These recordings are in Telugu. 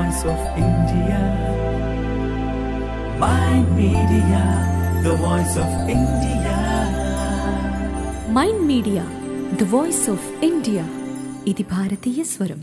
voice of India. My media, the voice of India. Mind Media the voice of India ఇది భారతీయ స్వరం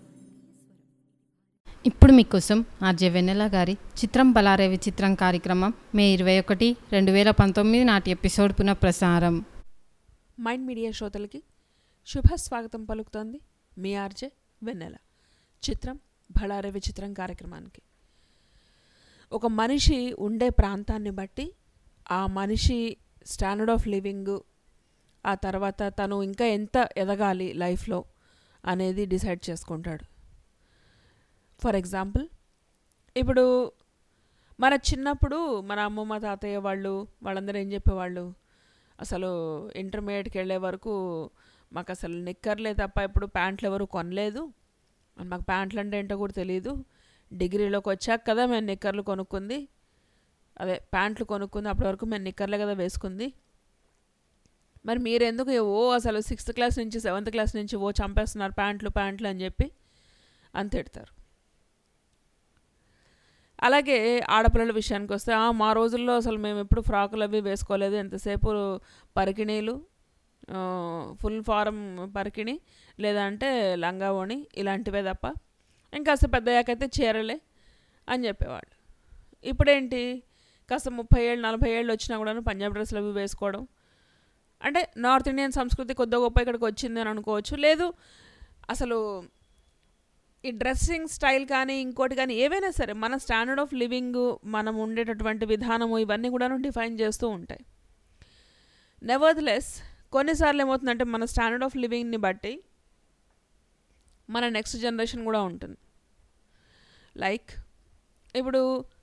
ఇప్పుడు మీకోసం ఆర్జే వెన్నెల గారి చిత్రం బలారే విచిత్రం కార్యక్రమం మే ఇరవై ఒకటి రెండు వేల పంతొమ్మిది నాటి ఎపిసోడ్ పునఃప్రసారం మైండ్ మీడియా శ్రోతలకి శుభ స్వాగతం పలుకుతోంది మీ ఆర్జే వెన్నెల చిత్రం భళారే విచిత్రం కార్యక్రమానికి ఒక మనిషి ఉండే ప్రాంతాన్ని బట్టి ఆ మనిషి స్టాండర్డ్ ఆఫ్ లివింగ్ ఆ తర్వాత తను ఇంకా ఎంత ఎదగాలి లైఫ్లో అనేది డిసైడ్ చేసుకుంటాడు ఫర్ ఎగ్జాంపుల్ ఇప్పుడు మన చిన్నప్పుడు మన అమ్మమ్మ తాతయ్య వాళ్ళు వాళ్ళందరూ ఏం చెప్పేవాళ్ళు అసలు ఇంటర్మీడియట్కి వెళ్ళే వరకు మాకు అసలు నిక్కర్లే తప్ప ఇప్పుడు ప్యాంట్లు ఎవరు కొనలేదు అని మాకు ప్యాంట్లు అంటే ఏంటో కూడా తెలియదు డిగ్రీలోకి వచ్చాక కదా మేము నిక్కర్లు కొనుక్కుంది అదే ప్యాంట్లు కొనుక్కుంది అప్పటి వరకు మేము నిక్కర్లే కదా వేసుకుంది మరి మీరెందుకు ఓ అసలు సిక్స్త్ క్లాస్ నుంచి సెవెంత్ క్లాస్ నుంచి ఓ చంపేస్తున్నారు ప్యాంట్లు ప్యాంట్లు అని చెప్పి అని తిడతారు అలాగే ఆడపిల్లల విషయానికి వస్తే "ఆ, మా రోజుల్లో అసలు మేము ఎప్పుడు ఫ్రాకులు అవి వేసుకోలేదు ఎంతసేపు పరికిణీలు ఆ, ఫుల్ ఫారం పరికిణి లేదంటే లంగా ఓణి ఇలాంటివే తప్ప ఇంకాస్త పెద్దయ్యాకైతే చీరలే అని చెప్పేవాళ్ళు ఇప్పుడేంటి కాస్త ముప్పై ఏళ్ళు నలభై ఏళ్ళు వచ్చినా కూడా పంజాబ్ డ్రెస్సులు అవి వేసుకోవడం అంటే నార్త్ ఇండియన్ సంస్కృతి కొద్దిగా గొప్ప ఇక్కడికి వచ్చింది అని అనుకోవచ్చు లేదు అసలు ఈ డ్రెస్సింగ్ స్టైల్ కానీ ఇంకోటి కానీ ఏవైనా సరే మన స్టాండర్డ్ ఆఫ్ లివింగ్ మనం ఉండేటటువంటి విధానము ఇవన్నీ కూడాను డిఫైన్ చేస్తూ ఉంటాయి నెవర్ద్ కొన్నిసార్లు ఏమవుతుందంటే మన స్టాండర్డ్ ఆఫ్ లివింగ్ని బట్టి మన నెక్స్ట్ జనరేషన్ కూడా ఉంటుంది లైక్ ఇప్పుడు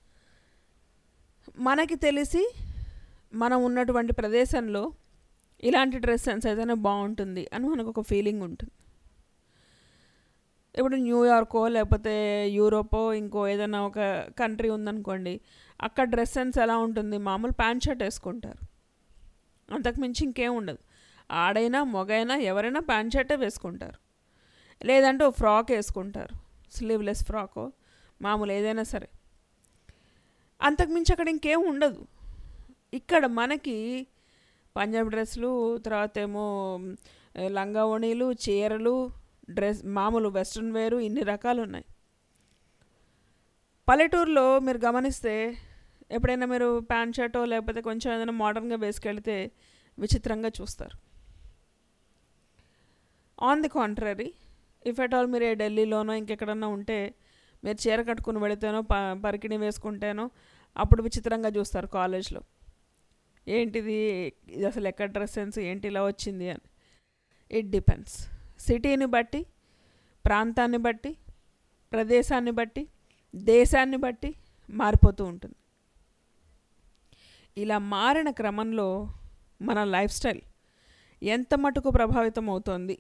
మనకి తెలిసి మనం ఉన్నటువంటి ప్రదేశంలో ఇలాంటి డ్రెస్ సెన్స్ అయితేనే బాగుంటుంది అని మనకు ఒక ఫీలింగ్ ఉంటుంది ఇప్పుడు న్యూయార్కో లేకపోతే యూరోపో ఇంకో ఏదైనా ఒక కంట్రీ ఉందనుకోండి అక్కడ డ్రెస్ సెన్స్ ఎలా ఉంటుంది మామూలు ప్యాంట్ షర్ట్ వేసుకుంటారు అంతకుమించి ఇంకేం ఉండదు ఆడైనా మొగైనా ఎవరైనా ప్యాంట్ షర్టే వేసుకుంటారు లేదంటే ఓ ఫ్రాక్ వేసుకుంటారు స్లీవ్లెస్ ఫ్రాకో మామూలు ఏదైనా సరే అంతకుమించి అక్కడ ఇంకేం ఉండదు ఇక్కడ మనకి పంజాబ్ డ్రెస్సులు తర్వాత ఏమో ఏ, లంగా ఓణీలు చీరలు డ్రెస్ మామూలు వెస్ట్రన్ వేరు ఇన్ని రకాలు ఉన్నాయి పల్లెటూరులో మీరు గమనిస్తే ఎప్పుడైనా మీరు ప్యాంట్ షర్టో లేకపోతే కొంచెం ఏదైనా మోడర్న్గా వేసుకెళ్తే విచిత్రంగా చూస్తారు on the contrary if at all మీరు ఏ ఢిల్లీలోనో ఇంకెక్కడన్నా ఉంటే మీరు చీర కట్టుకుని వెళితేనో ప పరికిణి వేసుకుంటేనో అప్పుడు విచిత్రంగా చూస్తారు కాలేజ్లో ఏంటిది ఇది అసలు ఎక్కడ డ్రెస్ సెన్స్ ఏంటి ఇలా వచ్చింది అని ఇట్ డిపెండ్స్ సిటీని బట్టి ప్రాంతాన్ని బట్టి ప్రదేశాన్ని బట్టి దేశాన్ని బట్టి మారిపోతూ ఉంటుంది ఇలా మారిన క్రమంలో మన లైఫ్ స్టైల్ ఎంత మటుకు ప్రభావితం అవుతోంది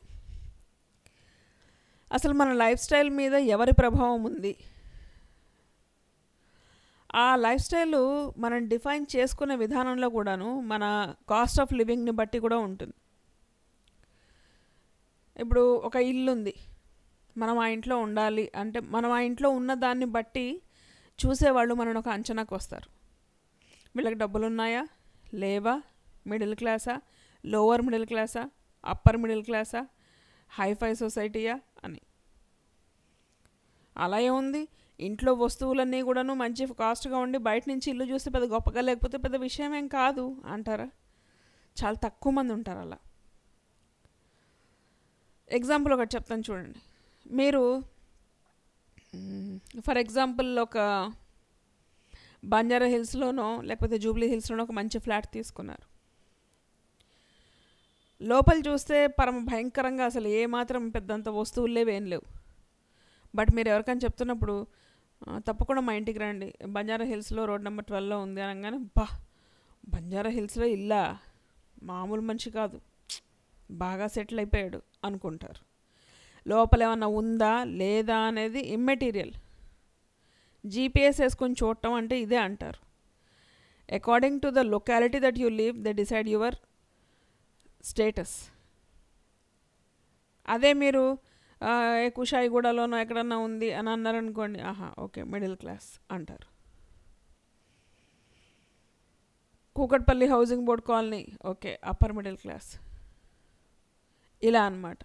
అసలు మన లైఫ్ స్టైల్ మీద ఎవరి ప్రభావం ఉంది ఆ లైఫ్ స్టైల్ మనం డిఫైన్ చేసుకునే విధానంలో కూడాను మన కాస్ట్ ఆఫ్ లివింగ్ని బట్టి కూడా ఉంటుంది ఇప్పుడు ఒక ఇల్లు ఉంది మనం ఆ ఇంట్లో ఉండాలి అంటే మనం ఆ ఇంట్లో ఉన్న దాన్ని బట్టి చూసేవాళ్ళు మనం ఒక అంచనాకు వస్తారు వీళ్ళకి డబ్బులు ఉన్నాయా లేవా మిడిల్ క్లాసా లోవర్ మిడిల్ క్లాసా అప్పర్ మిడిల్ క్లాసా హైఫై సొసైటీయా అని అలా ఏముంది ఇంట్లో వస్తువులన్నీ కూడాను మంచి కాస్ట్గా ఉండి బయట నుంచి ఇల్లు చూస్తే పెద్ద గొప్పగా లేకపోతే పెద్ద విషయం ఏం కాదు అంటారా చాలా తక్కువ మంది ఉంటారు అలా ఎగ్జాంపుల్ ఒకటి చెప్తాను చూడండి మీరు ఫర్ ఎగ్జాంపుల్ ఒక బంజారా హిల్స్లోనో లేకపోతే జూబ్లీ హిల్స్లోనో ఒక మంచి ఫ్లాట్ తీసుకున్నారు లోపల చూస్తే పరమ భయంకరంగా అసలు ఏమాత్రం పెద్దంత వస్తువులు లేవు ఏం లేవు బట్ మీరు ఎవరికైనా చెప్తున్నప్పుడు "ఆ, తప్పకుండా మా ఇంటికి రండి బంజారా హిల్స్లో రోడ్ నెంబర్ ట్వెల్వ్లో ఉంది అనగానే బా బంజారా హిల్స్లో ఇల్లా మామూలు మనిషి కాదు బాగా సెటిల్ అయిపోయాడు అనుకుంటారు లోపల ఏమన్నా ఉందా లేదా అనేది ఇమ్మెటీరియల్ జీపీఎస్ వేసుకొని చూడటం అంటే ఇదే అంటారు according to the locality that you live the decide your status అదే మీరు ఆ, ఏ కుషాయిగూడలోనో ఎక్కడన్నా ఉంది అని అన్నారనుకోండి ఆహా ఓకే మిడిల్ క్లాస్ అంటారు Kukatpally housing board colony okay upper middle class ఇలా అన్నమాట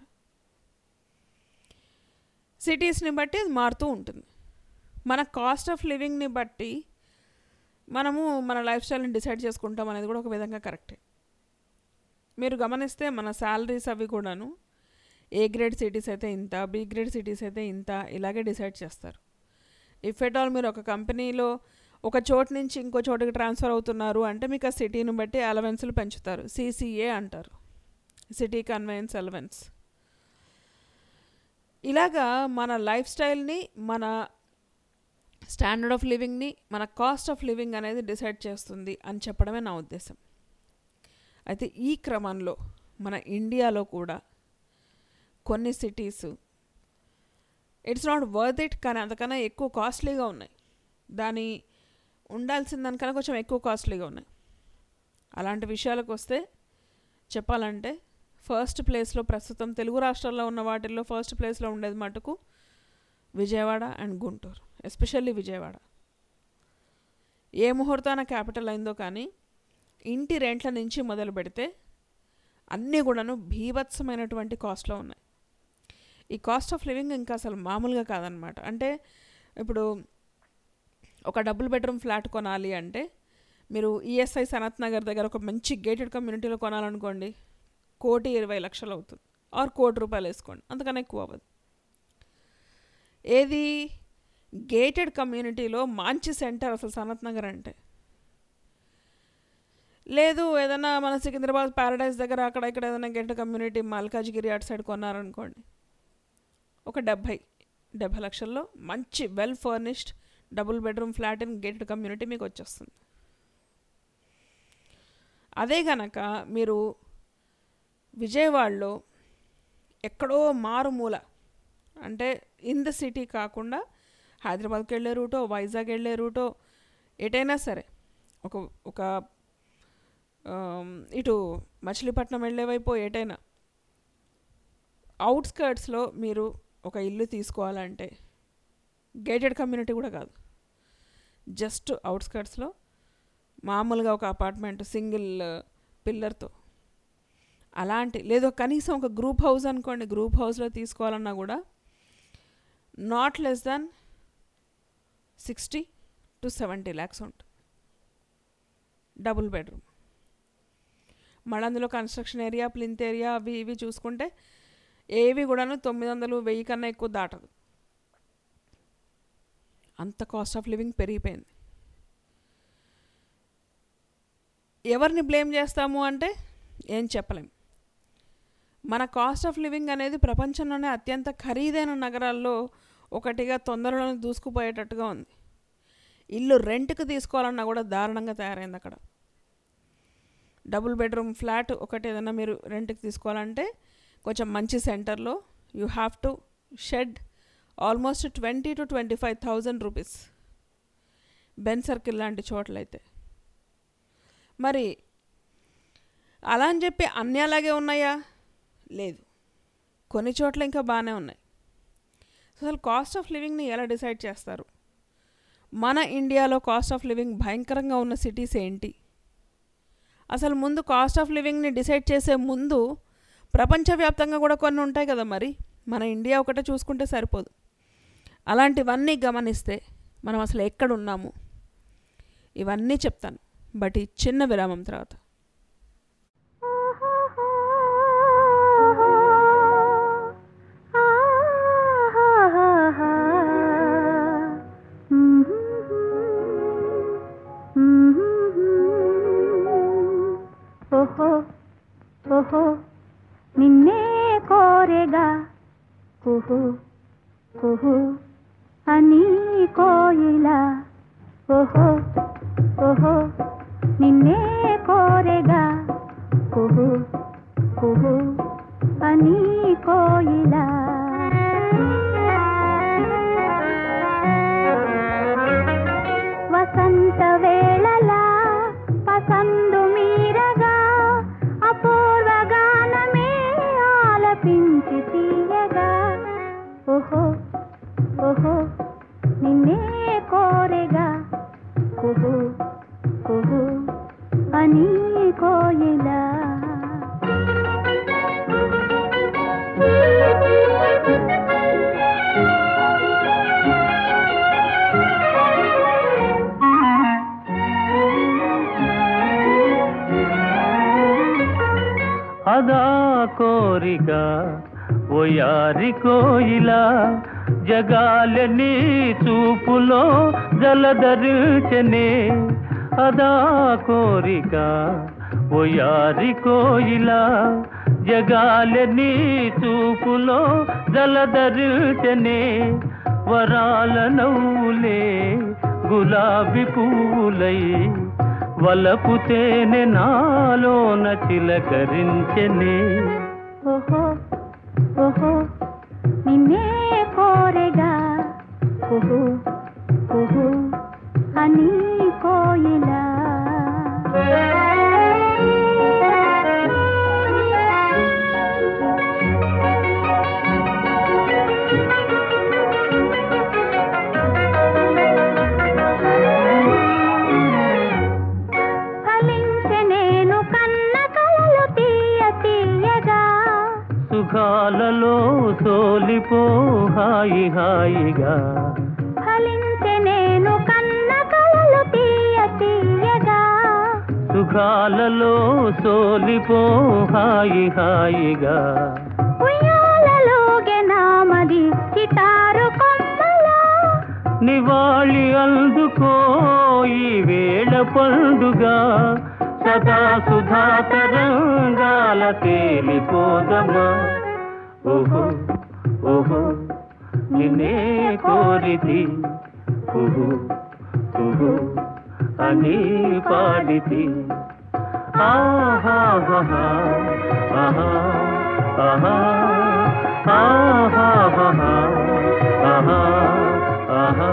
సిటీస్ని బట్టి అది మారుతూ ఉంటుంది మన కాస్ట్ ఆఫ్ లివింగ్ని బట్టి మనము మన లైఫ్ స్టైల్ని డిసైడ్ చేసుకుంటాం అనేది కూడా ఒక విధంగా కరెక్టే మీరు గమనిస్తే మన శాలరీస్ అవి కూడాను ఏ గ్రేడ్ సిటీస్ అయితే ఇంత బి గ్రేడ్ సిటీస్ అయితే ఇంత ఇలాగే డిసైడ్ చేస్తారు ఇఫ్ ఎట్ ఆల్ మీరు ఒక కంపెనీలో ఒక చోటు నుంచి ఇంకో చోటుకి ట్రాన్స్ఫర్ అవుతున్నారు అంటే మీకు ఆ సిటీని బట్టి అలవెన్స్లు పెంచుతారు సిసిఏ అంటారు సిటీ కన్వెన్స్ అలవెన్స్ ఇలాగా మన లైఫ్ స్టైల్ని మన స్టాండర్డ్ ఆఫ్ లివింగ్ని మన కాస్ట్ ఆఫ్ లివింగ్ అనేది డిసైడ్ చేస్తుంది అని చెప్పడమే నా ఉద్దేశం అయితే ఈ క్రమంలో మన ఇండియాలో కూడా కొన్ని cities it's not worth it కానీ అంతకన్నా ఎక్కువ కాస్ట్లీగా ఉన్నాయి దాని ఉండాల్సిన దానికన్నా కొంచెం ఎక్కువ కాస్ట్లీగా ఉన్నాయి అలాంటి విషయాలకు వస్తే చెప్పాలంటే ఫస్ట్ ప్లేస్లో ప్రస్తుతం తెలుగు రాష్ట్రాల్లో ఉన్న వాటిల్లో ఫస్ట్ ప్లేస్లో ఉండేది మటుకు విజయవాడ అండ్ గుంటూరు ఎస్పెషల్లీ విజయవాడ ఏ ముహూర్తాన క్యాపిటల్ అయిందో కానీ ఇంటి రెంట్ల నుంచి మొదలు పెడితే అన్నీ కూడాను భీభత్సమైనటువంటి కాస్ట్లో ఉన్నాయి ఈ కాస్ట్ ఆఫ్ లివింగ్ ఇంకా అసలు మామూలుగా కాదనమాట అంటే ఇప్పుడు ఒక డబుల్ బెడ్రూమ్ ఫ్లాట్ కొనాలి అంటే మీరు ఈఎస్ఐ సనత్ నగర్ దగ్గర ఒక మంచి గేటెడ్ కమ్యూనిటీలో కొనాలనుకోండి కోటి ఇరవై లక్షలు అవుతుంది ఆర్ కోటి రూపాయలు వేసుకోండి అంతకన్నా ఎక్కువ అవ్వదు ఏది గేటెడ్ కమ్యూనిటీలో మంచి సెంటర్ అసలు సనత్ నగర్ అంటే లేదు ఏదైనా మన సికింద్రాబాద్ ప్యారడైజ్ దగ్గర అక్కడ ఇక్కడ ఏదైనా గేటెడ్ కమ్యూనిటీ మల్కాజ్గిరి అటు సైడ్ కొన్నారనుకోండి ఒక డెబ్భై డెబ్భై లక్షల్లో మంచి well furnished double bedroom flat in gated community మీకు వచ్చేస్తుంది అదే గనక మీరు విజయవాడలో ఎక్కడో మారుమూల అంటే ఇన్ ద సిటీ కాకుండా హైదరాబాద్కి వెళ్ళే రూటో వైజాగ్ వెళ్ళే రూటో ఎటైనా సరే ఒక ఒక ఆమ్, ఇటు మచిలీపట్నం వెళ్ళే వైపు ఎటైనా అవుట్స్కర్ట్స్లో మీరు ఒక ఇల్లు తీసుకోవాలంటే గేటెడ్ కమ్యూనిటీ కూడా కాదు జస్ట్ అవుట్స్కర్ట్స్లో మామూలుగా ఒక అపార్ట్మెంట్ సింగిల్ పిల్లర్తో అలాంటి లేదు కనీసం ఒక గ్రూప్ హౌస్ అనుకోండి గ్రూప్ హౌస్లో తీసుకోవాలన్నా కూడా not less than sixty to seventy lakhs ఉంటుంది డబుల్ బెడ్రూమ్ మళ్ళీ అందులో కన్స్ట్రక్షన్ ఏరియా ప్లింత్ ఏరియా అవి ఇవి చూసుకుంటే ఏవి కూడాను తొమ్మిది వందలు వెయ్యి కన్నా ఎక్కువ దాటదు అంత కాస్ట్ ఆఫ్ లివింగ్ పెరిగిపోయింది ఎవరిని బ్లేమ్ చేస్తాము అంటే ఏం చెప్పలేం మన కాస్ట్ ఆఫ్ లివింగ్ అనేది ప్రపంచంలోనే అత్యంత ఖరీదైన నగరాల్లో ఒకటిగా తొందరలోనే దూసుకుపోయేటట్టుగా ఉంది ఇల్లు రెంట్కి తీసుకోవాలన్నా కూడా దారుణంగా తయారైంది అక్కడ డబుల్ బెడ్రూమ్ ఫ్లాట్ ఒకటి ఏదైనా మీరు రెంట్కి తీసుకోవాలంటే కొంచెం మంచి సెంటర్లో you have to shed almost twenty to twenty five thousand rupees Benz circle లాంటి చోట్లయితే మరి అలా అని చెప్పి అన్నీ అలాగే ఉన్నాయా లేదు కొన్ని చోట్ల ఇంకా బాగానే ఉన్నాయి అసలు కాస్ట్ ఆఫ్ లివింగ్ని ఎలా డిసైడ్ చేస్తారు మన ఇండియాలో కాస్ట్ ఆఫ్ లివింగ్ భయంకరంగా ఉన్న సిటీస్ ఏంటి అసలు ముందు కాస్ట్ ఆఫ్ లివింగ్ని డిసైడ్ చేసే ముందు ప్రపంచవ్యాప్తంగా కూడా కొన్ని ఉంటాయి కదా మరి మన ఇండియా ఒకటే చూసుకుంటే సరిపోదు అలాంటివన్నీ గమనిస్తే మనం అసలు ఎక్కడ ఉన్నాము ఇవన్నీ చెప్తాను బట్ ఈ చిన్న విరామం తర్వాత ఓహో ఓహో నిన్నే కోరెగా కుహు కుహు అని కోయిల ఓహో ఓహో నిన్నే కోరెగా కుహు కుహు అని కోయిల వసంత వేళలా పసందు మీరగా అపూర్వ గానమే ఆలపించి తీయగా కుహు కుహు అని కోయిలా అదా కోరిక ఓయారి కోయిలా జగాలని చూపులో జలధరించనే అదా కోరిక ఓయారి కోయిలా జగాలని చూపులో జలధరించనే వరాల నవ్వులే గులాబీ పువ్వులై వలపు తేనె నాలోన చిలకరించెనే ఓహో ఓహో నిన్నే కోరెగా కుహు కుహు అని కోయిలా ఫలించె నేను కన్న కలలు తీయ తీయగా సుఖాలలో సోలిపో హాయి హాయిగా ఫలించె నేను కన్న కలలు తీయ తీయగా సుఖాలలో సోలిపో హాయి హాయిగా ఉయ్యాలలోగే నామది చిటారు కొమ్మలా నివాళి అందుకో ఈ వేళ పండుగ సదా సుధా తరంగాల తేలిపోదమా ఓహో ఓహో నిన్నే కోరితి కుహు కుహు అని పాడితి ఆహా ఆహా ఆహా ఆహా ఆహా ఆహా ఆహా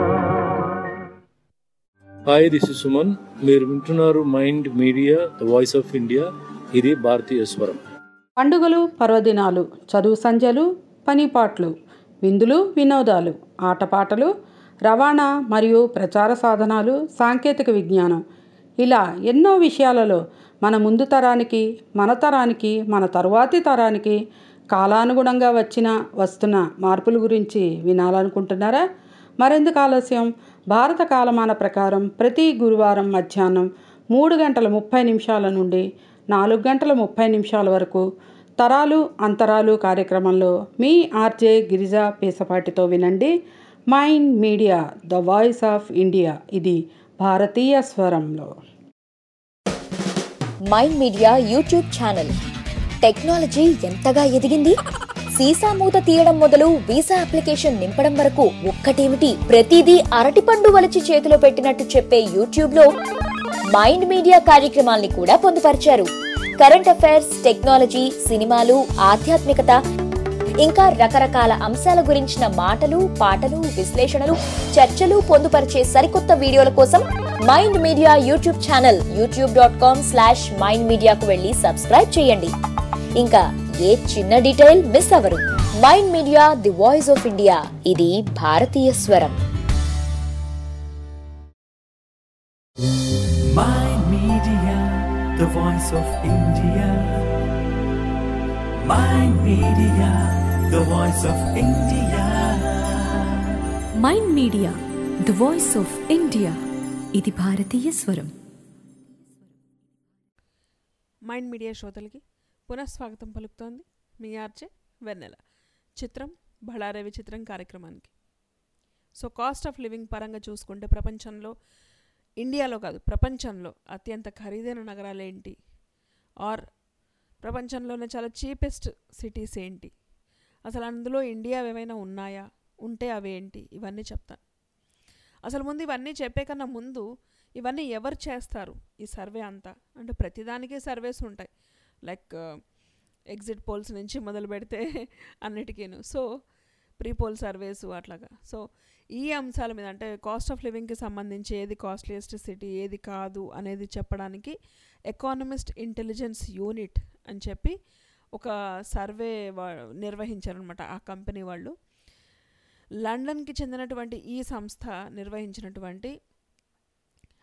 హాయ్ దిస్ ఇస్ సుమన్ మీరు వింటున్నారు Mind Media the voice of India ఇది భారతీయ స్వరం పండుగలు పర్వదినాలు చదువు సంధ్యలు పనిపాట్లు విందులు వినోదాలు ఆటపాటలు రవాణా మరియు ప్రచార సాధనాలు సాంకేతిక విజ్ఞానం ఇలా ఎన్నో విషయాలలో మన ముందు తరానికి మన తరానికి మన తరువాతి తరానికి కాలానుగుణంగా వచ్చిన వస్తున్న మార్పుల గురించి వినాలనుకుంటున్నారా మరెందుకు ఆలస్యం భారత కాలమాన ప్రకారం ప్రతి గురువారం మధ్యాహ్నం మూడు గంటల ముప్పై నిమిషాల నుండి నాలుగు గంటల ముప్పై నిమిషాల వరకు తరాలు అంతరాలు కార్యక్రమంలో మీ ఆర్జే గిరిజ పేసపాటితో వినండి Mind Media the voice of India ఇది భారతీయ స్వరంలో Mind Media YouTube channel technology ఎంతగా ఎదిగింది సీసా మూత తీయడం మొదలు వీసా అప్లికేషన్ నింపడం వరకు ఒక్కటేమిటి ప్రతిదీ అరటిపండు వలిచి చేతిలో పెట్టినట్టు చెప్పే యూట్యూబ్ లో మైండ్ మీడియా కార్యక్రమాల్ని కూడా పొందుపరిచారు కరెంట్ అఫైర్స్ టెక్నాలజీ సినిమాలు ఆధ్యాత్మికత ఇంకా రకరకాల అంశాల గురించిన మాటలు పాటలు విశ్లేషణలు చర్చలు పొందుపరిచే సరికొత్త వీడియోల కోసం Mind Media YouTube channel YouTube dot com slash Mind మీడియాకు వెళ్ళి సబ్స్క్రైబ్ చేయండి ఇంకా ఏ చిన్న డీటెయిల్ మిస్ అవ్వరు Mind Media the voice of India ఇది భారతీయ స్వరం Mind Media, the voice of India. Mind Media, the voice of India. Mind Media the voice of India ఇది భారతీయ స్వరం మైండ్ మీడియా శ్రోతలకి పునఃస్వాగతం పలుకుతోంది మీ ఆర్జే వెన్నెల చిత్రం బళారే విచిత్రం కార్యక్రమానికి సో కాస్ట్ ఆఫ్ లివింగ్ పరంగా చూసుకుంటే ప్రపంచంలో ఇండియాలో కాదు ప్రపంచంలో అత్యంత ఖరీదైన నగరాలు ఏంటి ఆర్ ప్రపంచంలోనే చాలా చీపెస్ట్ సిటీస్ ఏంటి అసలు అందులో ఇండియా ఏమైనా ఉన్నాయా ఉంటే అవేంటి ఇవన్నీ చెప్తాను అసలు ముందు ఇవన్నీ చెప్పే కన్నా ముందు ఇవన్నీ ఎవరు చేస్తారు ఈ సర్వే అంతా అంటే ప్రతిదానికి సర్వేస్ ఉంటాయి లైక్ ఎగ్జిట్ పోల్స్ నుంచి మొదలు పెడితే అన్నిటికీను సో ప్రీ పోల్ సర్వేస్ అట్లాగా సో ఈ అంశాల మీద అంటే కాస్ట్ ఆఫ్ లివింగ్కి సంబంధించి ఏది కాస్ట్లీయెస్ట్ సిటీ ఏది కాదు అనేది చెప్పడానికి ఎకానమిస్ట్ ఇంటెలిజెన్స్ యూనిట్ అని చెప్పి ఒక సర్వే వా నిర్వహించారనమాట ఆ కంపెనీ వాళ్ళు లండన్కి చెందినటువంటి ఈ సంస్థ నిర్వహించినటువంటి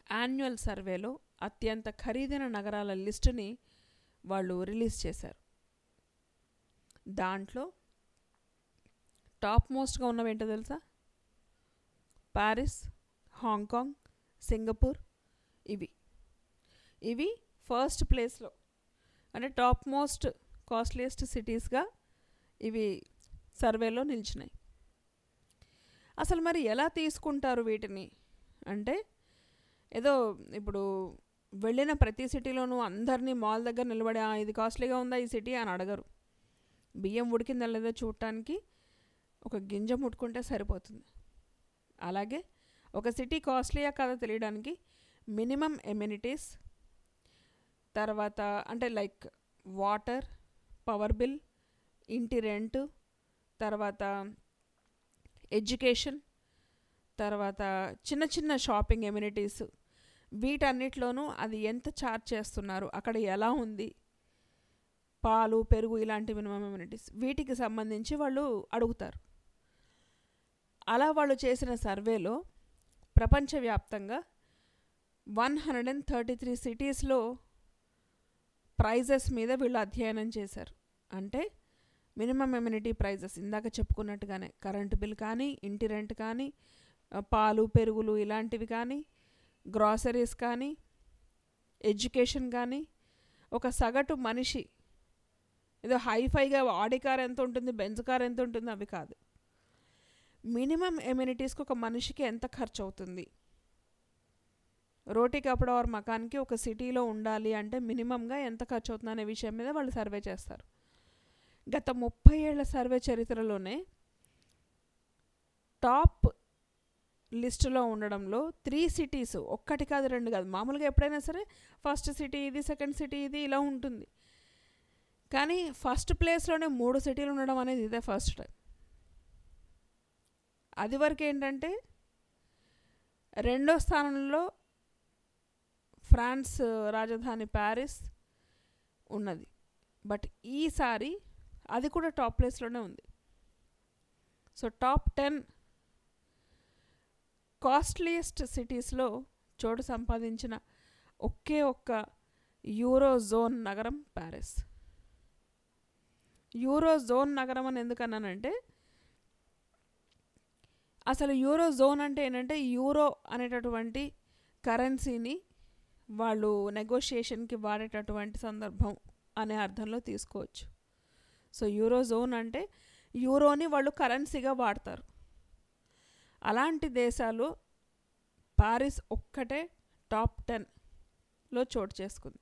యాన్యువల్ సర్వేలో అత్యంత ఖరీదైన నగరాల లిస్టుని వాళ్ళు రిలీజ్ చేశారు దాంట్లో టాప్ మోస్ట్గా ఉన్నవి ఏంటో తెలుసా ప్యారిస్ హాంకాంగ్ సింగపూర్ ఇవి ఇవి ఫస్ట్ ప్లేస్లో అంటే టాప్ మోస్ట్ కాస్ట్లీయెస్ట్ సిటీస్గా ఇవి సర్వేలో నిలిచినాయి అసలు మరి ఎలా తీసుకుంటారు వీటిని అంటే ఏదో ఇప్పుడు వెళ్ళిన ప్రతి సిటీలోనూ అందరినీ మాల్ దగ్గర నిలబడి "ఆ, ఇది కాస్ట్లీగా ఉందా ఈ సిటీ అని అడగరు బియ్యం ఉడికిందా లేదా చూడటానికి ఒక గింజ ముట్టుకుంటే సరిపోతుంది అలాగే ఒక సిటీ కాస్ట్లీయా కాదో తెలియడానికి మినిమం ఎమ్యూనిటీస్ తర్వాత అంటే లైక్ వాటర్ పవర్ బిల్ ఇంటి రెంట్ తర్వాత ఎడ్యుకేషన్ తర్వాత చిన్న చిన్న షాపింగ్ ఎమ్యూనిటీస్ వీటన్నిటిలోనూ అది ఎంత ఛార్జ్ చేస్తున్నారు అక్కడ ఎలా ఉంది పాలు పెరుగు ఇలాంటి మినిమం ఎమ్యూనిటీస్ వీటికి సంబంధించి వాళ్ళు అడుగుతారు అలా వాళ్ళు చేసిన సర్వేలో ప్రపంచవ్యాప్తంగా one hundred and thirty three సిటీస్లో ప్రైజెస్ మీద వీళ్ళు అధ్యయనం చేశారు అంటే మినిమం ఎమ్యూనిటీ ప్రైజెస్ ఇందాక చెప్పుకున్నట్టుగానే కరెంటు బిల్ కానీ ఇంటి రెంట్ కానీ ఆ, పాలు పెరుగులు ఇలాంటివి కానీ గ్రాసరీస్ కానీ ఎడ్యుకేషన్ కానీ ఒక సగటు మనిషి ఏదో హైఫైగా ఆడి కార్ ఎంత ఉంటుంది బెంజ్ కార్ ఎంత ఉంటుంది అవి కాదు మినిమం ఎమ్యూనిటీస్కి ఒక మనిషికి ఎంత ఖర్చు అవుతుంది రోటీ కపడ ఆర్ మకాన్కి ఒక సిటీలో ఉండాలి అంటే మినిమంగా ఎంత ఖర్చు అవుతుంది అనే విషయం మీద వాళ్ళు సర్వే చేస్తారు గత ముప్పై ఏళ్ల సర్వే చరిత్రలోనే టాప్ లిస్టులో ఉండడంలో త్రీ సిటీస్ ఒక్కటి కాదు రెండు కాదు మామూలుగా ఎప్పుడైనా సరే ఫస్ట్ సిటీ ఇది సెకండ్ సిటీ ఇది ఇలా ఉంటుంది కానీ ఫస్ట్ ప్లేస్లోనే మూడు సిటీలు ఉండడం అనేది ఇదే ఫస్ట్ టైం అది వరకు ఏంటంటే రెండో స్థానంలో ఫ్రాన్స్ రాజధాని ప్యారిస్ ఉన్నది బట్ ఈసారి అది కూడా టాప్ ప్లేస్లోనే ఉంది సో టాప్ టెన్ కాస్ట్లీయెస్ట్ సిటీస్లో చోటు సంపాదించిన ఒకే ఒక్క యూరో జోన్ నగరం ప్యారిస్ యూరో జోన్ నగరం అని ఎందుకన్నానంటే అసలు యూరో జోన్ అంటే ఏంటంటే యూరో అనేటటువంటి కరెన్సీని వాళ్ళు నెగోషియేషన్కి వాడేటటువంటి సందర్భం అనే అర్థంలో తీసుకోవచ్చు సో యూరో జోన్ అంటే యూరోని వాళ్ళు కరెన్సీగా వాడతారు అలాంటి దేశాలు పారిస్ ఒక్కటే టాప్ టెన్లో చోటు చేసుకుంది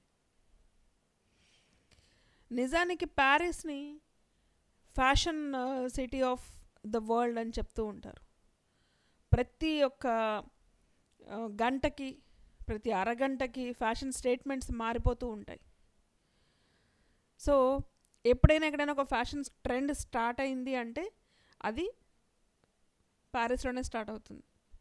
నిజానికి ప్యారిస్ని fashion city of the world అని చెప్తూ ఉంటారు ప్రతి ఒక్క ఆ, గంటకి ప్రతి అరగంటకి ఫ్యాషన్ స్టేట్మెంట్స్ మారిపోతూ ఉంటాయి సో ఎప్పుడైనా ఎక్కడైనా ఒక ఫ్యాషన్ ట్రెండ్ స్టార్ట్ అయింది అంటే అది ప్యారిస్లోనే స్టార్ట్ అవుతుంది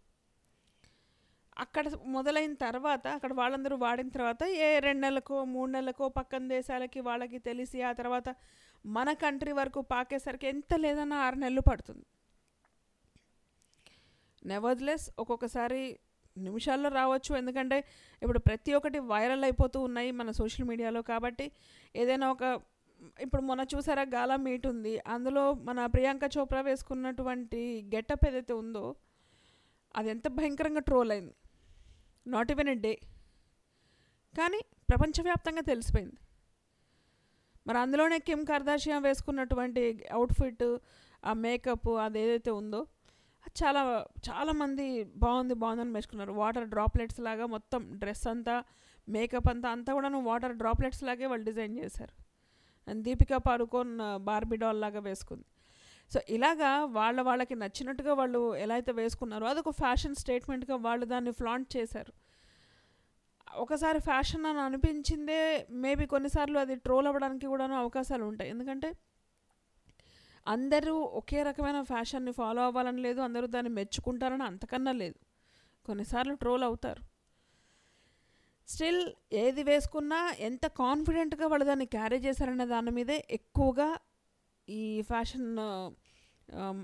అక్కడ మొదలైన తర్వాత అక్కడ వాళ్ళందరూ వాడిన తర్వాత ఏ రెండు నెలలకో మూడు నెలలకో పక్కన దేశాలకి వాళ్ళకి తెలిసి ఆ తర్వాత మన కంట్రీ వరకు పాకేసరికి ఎంత లేదన్నా ఆరు నెలలు పడుతుంది నెవర్డ్లెస్ ఒక్కొక్కసారి నిమిషాల్లో రావచ్చు ఎందుకంటే ఇప్పుడు ప్రతి ఒక్కటి వైరల్ అయిపోతూ ఉన్నాయి మన సోషల్ మీడియాలో కాబట్టి ఏదైనా ఒక ఇప్పుడు మొన్న చూసారా గాలా మీట్ ఉంది అందులో మన ప్రియాంక చోప్రా వేసుకున్నటువంటి గెటప్ ఏదైతే ఉందో అది ఎంత భయంకరంగా ట్రోల్ అయింది నాట్ ఈవెన్ ఎ డే కానీ ప్రపంచవ్యాప్తంగా తెలిసిపోయింది మరి అందులోనే కిమ్ కర్దాషియా వేసుకున్నటువంటి అవుట్ఫిట్ ఆ మేకప్ అది ఏదైతే ఉందో అది చాలా చాలామంది బాగుంది బాగుందని మెచ్చుకున్నారు వాటర్ డ్రాప్లెట్స్ లాగా మొత్తం డ్రెస్ అంతా మేకప్ అంతా అంతా కూడా వాటర్ డ్రాప్లెట్స్ లాగే వాళ్ళు డిజైన్ చేశారు and Deepika Padukone Barbie doll లాగా వేసుకుంది సో ఇలాగా వాళ్ళ వాళ్ళకి నచ్చినట్టుగా వాళ్ళు ఎలా అయితే వేసుకున్నారో అదొక ఫ్యాషన్ స్టేట్మెంట్గా వాళ్ళు దాన్ని ఫ్లాంట్ చేశారు ఒకసారి ఫ్యాషన్ అని అనిపించిందే మేబీ కొన్నిసార్లు అది ట్రోల్ అవ్వడానికి కూడా అవకాశాలు ఉంటాయి ఎందుకంటే అందరూ ఒకే రకమైన ఫ్యాషన్ని ఫాలో అవ్వాలని లేదు అందరూ దాన్ని మెచ్చుకుంటారని అంతకన్నా లేదు కొన్నిసార్లు ట్రోల్ అవుతారు స్టిల్ ఏది వేసుకున్నా ఎంత కాన్ఫిడెంట్గా వాళ్ళు దాన్ని క్యారీ చేశారనే దాని మీదే ఎక్కువగా ఈ ఫ్యాషన్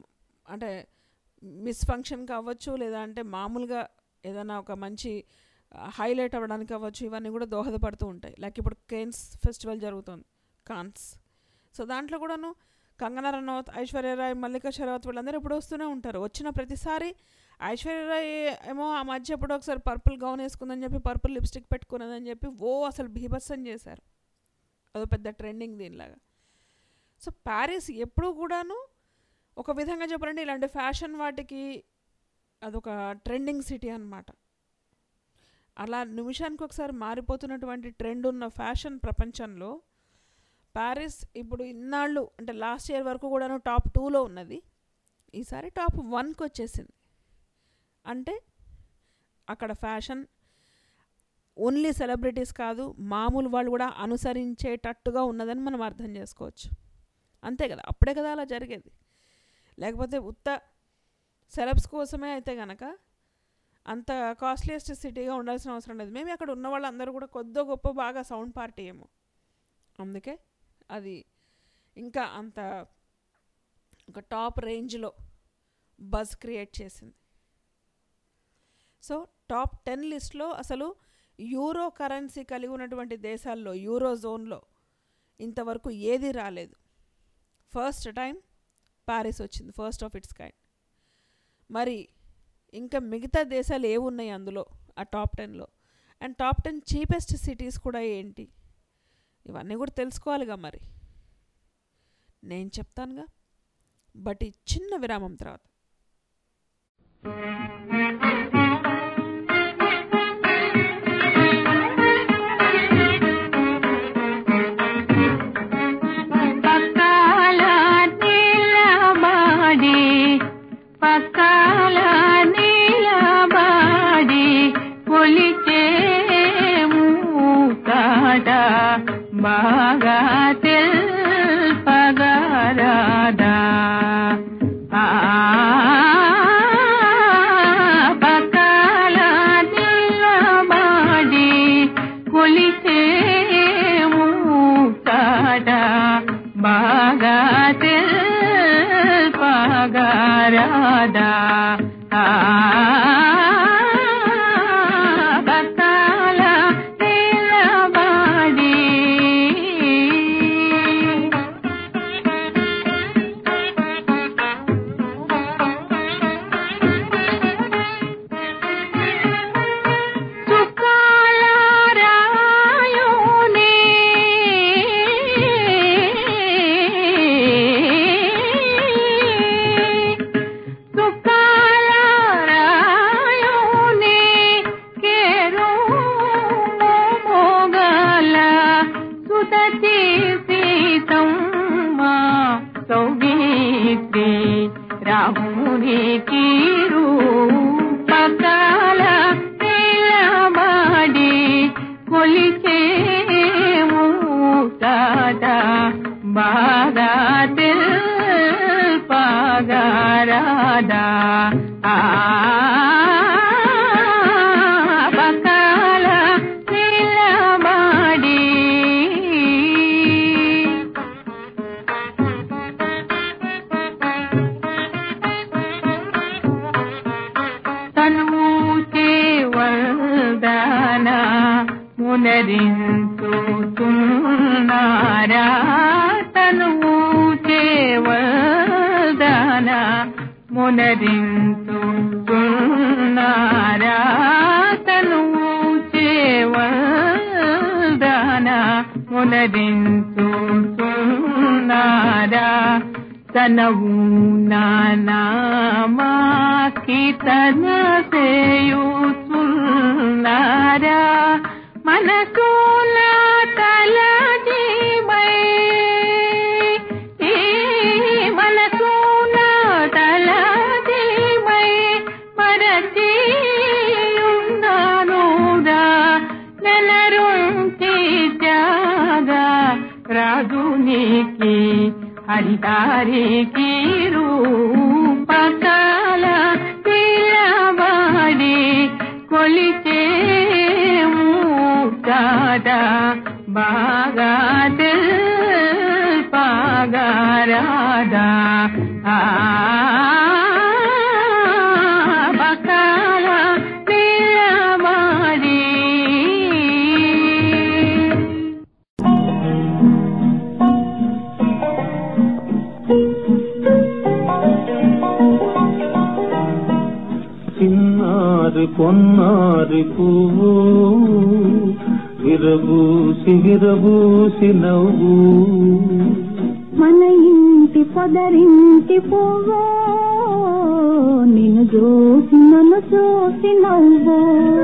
అంటే మిస్ ఫంక్షన్ కావచ్చు లేదా అంటే మామూలుగా ఏదైనా ఒక మంచి హైలైట్ అవ్వడానికి అవ్వచ్చు ఇవన్నీ కూడా దోహదపడుతూ ఉంటాయి లైక్ ఇప్పుడు కేన్స్ ఫెస్టివల్ జరుగుతుంది కాన్స్ సో దాంట్లో కూడాను కంగనా రనౌత్ ఐశ్వర్యరాయ్ మల్లికా షరావత్ వీళ్ళందరూ ఎప్పుడు వస్తూనే ఉంటారు వచ్చిన ప్రతిసారి ఐశ్వర్యరాయ్ ఏమో ఆ మధ్య ఎప్పుడో ఒకసారి పర్పుల్ గౌన్ వేసుకుందని చెప్పి పర్పుల్ లిప్స్టిక్ పెట్టుకున్నదని చెప్పి ఓ అసలు బీభత్సం చేశారు అదో పెద్ద ట్రెండింగ్ దీనిలాగా సో ప్యారిస్ ఎప్పుడూ కూడాను ఒక విధంగా చెప్పాలంటే ఇలాంటి ఫ్యాషన్ వాటికి అదొక ట్రెండింగ్ సిటీ అన్నమాట అలా నిమిషానికి ఒకసారి మారిపోతున్నటువంటి ట్రెండ్ ఉన్న ఫ్యాషన్ ప్రపంచంలో ప్యారిస్ ఇప్పుడు ఇన్నాళ్ళు అంటే లాస్ట్ ఇయర్ వరకు కూడాను టాప్ టూలో ఉన్నది ఈసారి టాప్ వన్కి వచ్చేసింది అంటే అక్కడ ఫ్యాషన్ ఓన్లీ సెలబ్రిటీస్ కాదు మామూలు వాళ్ళు కూడా అనుసరించేటట్టుగా ఉన్నదని మనం అర్థం చేసుకోవచ్చు అంతే కదా అప్పుడే కదా అలా జరిగేది లేకపోతే ఉత్త సెలబ్స్ కోసమే అయితే గనక అంత కాస్ట్లీయెస్ట్ సిటీగా ఉండాల్సిన అవసరం లేదు మేము అక్కడ ఉన్న వాళ్ళందరూ కూడా కొద్ది గొప్ప బాగా సౌండ్ పార్టీ ఏమో అందుకే అది ఇంకా అంత ఒక టాప్ రేంజ్లో బజ్ క్రియేట్ చేసింది సో టాప్ టెన్ లిస్ట్లో అసలు యూరో కరెన్సీ కలిగి ఉన్నటువంటి దేశాల్లో యూరో జోన్లో ఇంతవరకు ఏది రాలేదు ఫస్ట్ టైం ప్యారిస్ వచ్చింది ఫస్ట్ ఆఫ్ ఇట్స్ కైండ్ మరి ఇంకా మిగతా దేశాలు ఏ ఉన్నాయి అందులో ఆ టాప్ టెన్లో and top ten cheapest cities కూడా ఏంటి ఇవన్నీ కూడా తెలుసుకోవాలిగా మరి నేను చెప్తానుగా బట్ ఈ చిన్న విరామం తర్వాత పక్కల నిలబడి పక్కల నిలబడి కొలిచేము కాడ బాగా తెల్పగరాదా ఆ పక్కల నిలబడి కొలిచేము కాడ బాగా తెల్పగరాదా ఆ పక్కల నిలబడి చుక్కాలరాయునే చుక్కాలరాయునే కేరు మోగల సుతతి సీతమ్మ సౌమిత్రి రాముని కీరు పక్కల నిలబడి కొలిచేము కాట బాగా తెల్పగరాదా ఆ పక్కల నిలబడి తను చేవల్దాన మునరించుతున్నారా తను చేవల్దాన మునరించుతున్నారా తను చేవల్దాన మునరించుతున్నారా తనవు నానామాకి తన చేయుచున్నారా మనసు నా తల జీవై ఈ మనసు నా తల జీవై మరచియున్నానురా నెలరుంచి జాగా రాజునికి హరిదారికి రూపకాల పిలబడి కొలిచేము కాదా బాగా తెల్పగరాదా ఆ బకాల పిలబడి పొన్నారి పువ్వు విరబూసి విరబూసి నవ్వు మన ఇంటి పొదరింటి పువ్వు నిన్ను చూసి నన్ను చూసి నవ్వు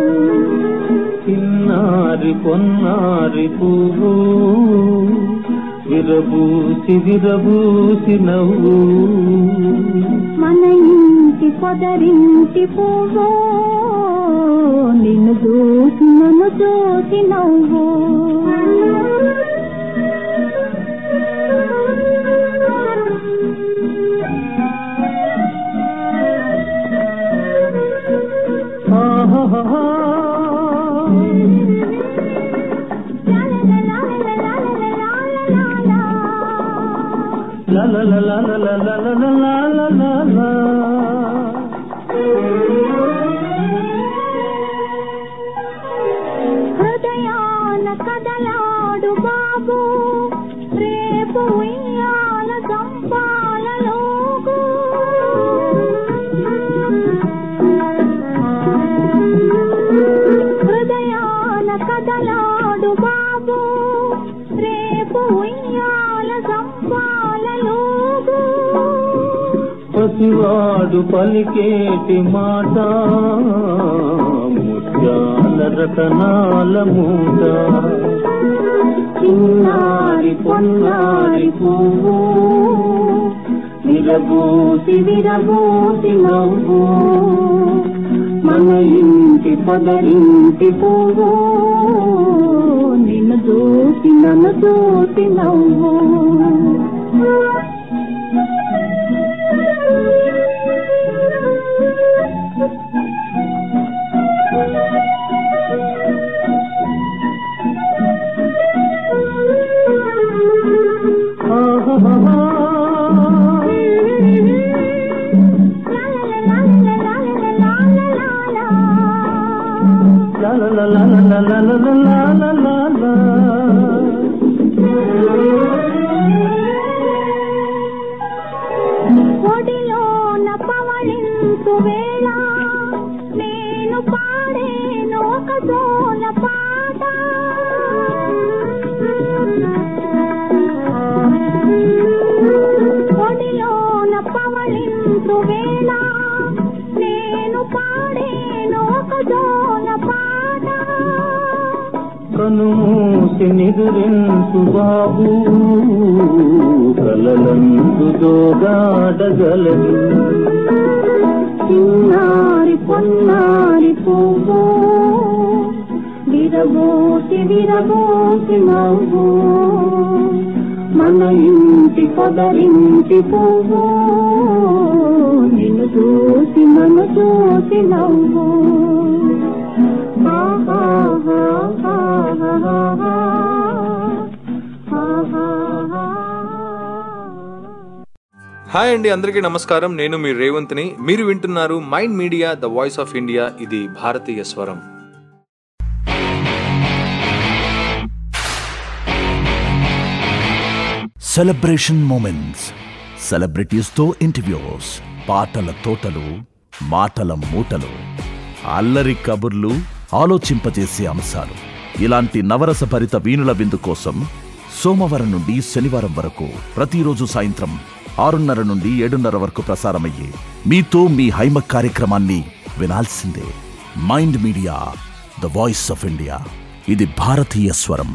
చిన్నారి పొన్నారి పువ్వు విరబూసి విరబూసి నవ్వు మన ఇంటి పొదరింటి పువ్వు నిన్ను చూసి నన్ను చూసి నవ్వు ఆహాహా. లా లా లా లా లా లా లా లా లా లా లా లా. హృదయాన కదలాడు బాబు రేపు ఉయ్యాల సంపాలలోగు హృదయాన కదలాడు బాబు రేపు ఉయ్యాల సంపాలలోగు పసివాడు పలికేటి మాట ముత్యాల రతనాల మూట చిన్నారి పొన్నారి పువ్వు విరబూసి విరబూసి నవ్వు మన ఇంటి పదరింటి పువ్వు నిన్ను చూసి నన్ను చూసి నవ్వు La la la la la la la la la la la la ఒడిలోన పవళింతు వేళ నేను పాడేను ఒక జోల పాట ఒడిలోన పవళింతు వేళ నేను పాడేను ఒక జోల పాట కనుమూసి నిదురించు బాబు కలలందు దోగాడగలదు చిన్నారి పొన్నారి పువ్వు విరబోసి విరబోసి నవ్వు మన ఇంటి పొదరింటి పువ్వు నిన్ను చూసి నన్ను చూసి నవ్వు హాయ్ అండి అందరికీ నమస్కారం నేను మీ రేవంత్ని మీరు వింటున్నారు Mind Media the voice of India ఇది భారతీయ స్వరం సెలబ్రేషన్ మూమెంట్స్ సెలబ్రిటీస్తో ఇంటర్వ్యూస్ పాటల తోటలు మాటల మూటలు అల్లరి కబుర్లు ఆలోచింపజేసే అంశాలు ఇలాంటి నవరస భరిత వీణుల విందు కోసం సోమవారం నుండి శనివారం వరకు ప్రతిరోజు సాయంత్రం ఆరున్నర నుండి ఏడున్నర వరకు ప్రసారమయ్యే మీతో మీ హైమ కార్యక్రమాన్ని వినాల్సిందే Mind Media the voice of India ఇది భారతీయ స్వరం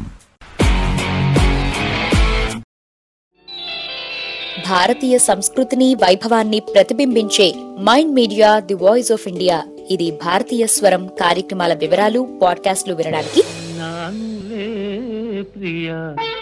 భారతీయ సంస్కృతిని వైభవాన్ని ప్రతిబింబించే Mind Media the voice of India ఇది భారతీయ స్వరం కార్యక్రమాల వివరాలు పాడ్కాస్ట్లు వినడానికి నానులే ప్రియ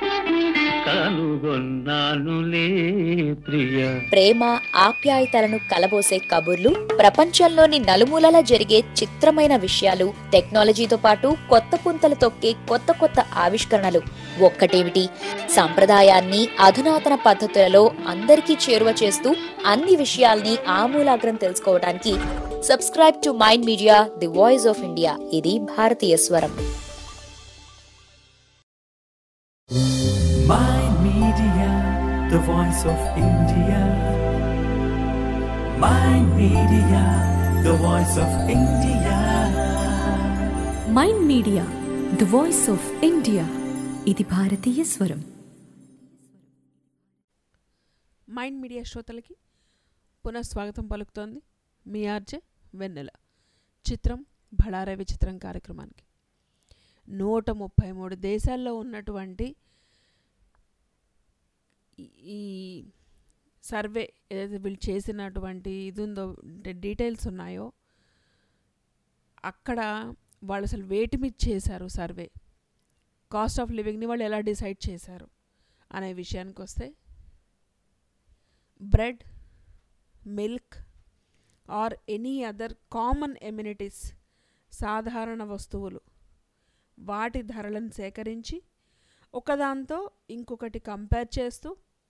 కనుగొన్నానులే ప్రియ ప్రేమ ఆప్యాయతలను కలబోసే కబుర్లు ప్రపంచంలోని నలుమూలల జరిగే చిత్రమైన విషయాలు టెక్నాలజీతో పాటు కొత్త పుంతలు తొక్కే కొత్త కొత్త ఆవిష్కరణలు ఒక్కటేమిటి సంప్రదాయాన్ని అధునాతన పద్ధతులలో అందరికీ చేరువ చేస్తూ అన్ని విషయాల్ని ఆమూలాగ్రం తెలుసుకోవడానికి subscribe to Mind Media the voice of India ఇది భారతీయ స్వరం Mind Media, the voice of India. Mind Media, the voice of India. Mind Media the voice of India ఇది భారతీయ స్వరం మైండ్ మీడియా శ్రోతలకి పునఃస్వాగతం పలుకుతోంది మీ ఆర్జే వెన్నెల చిత్రం భళారే విచిత్రం కార్యక్రమానికి నూట ముప్పై మూడు దేశాల్లో ఉన్నటువంటి ఈ- ఈ సర్వే ఏదైతే వీళ్ళు చేసినటువంటి ఇది ఉందో అంటే డీటెయిల్స్ ఉన్నాయో అక్కడ వాళ్ళు అసలు వేటి మీద చేశారు సర్వే కాస్ట్ ఆఫ్ లివింగ్ని వాళ్ళు ఎలా డిసైడ్ చేశారు అనే విషయానికి వస్తే bread milk or any other common amenities సాధారణ వస్తువులు వాటి ధరలను సేకరించి ఒకదాంతో ఇంకొకటి కంపేర్ చేస్తూ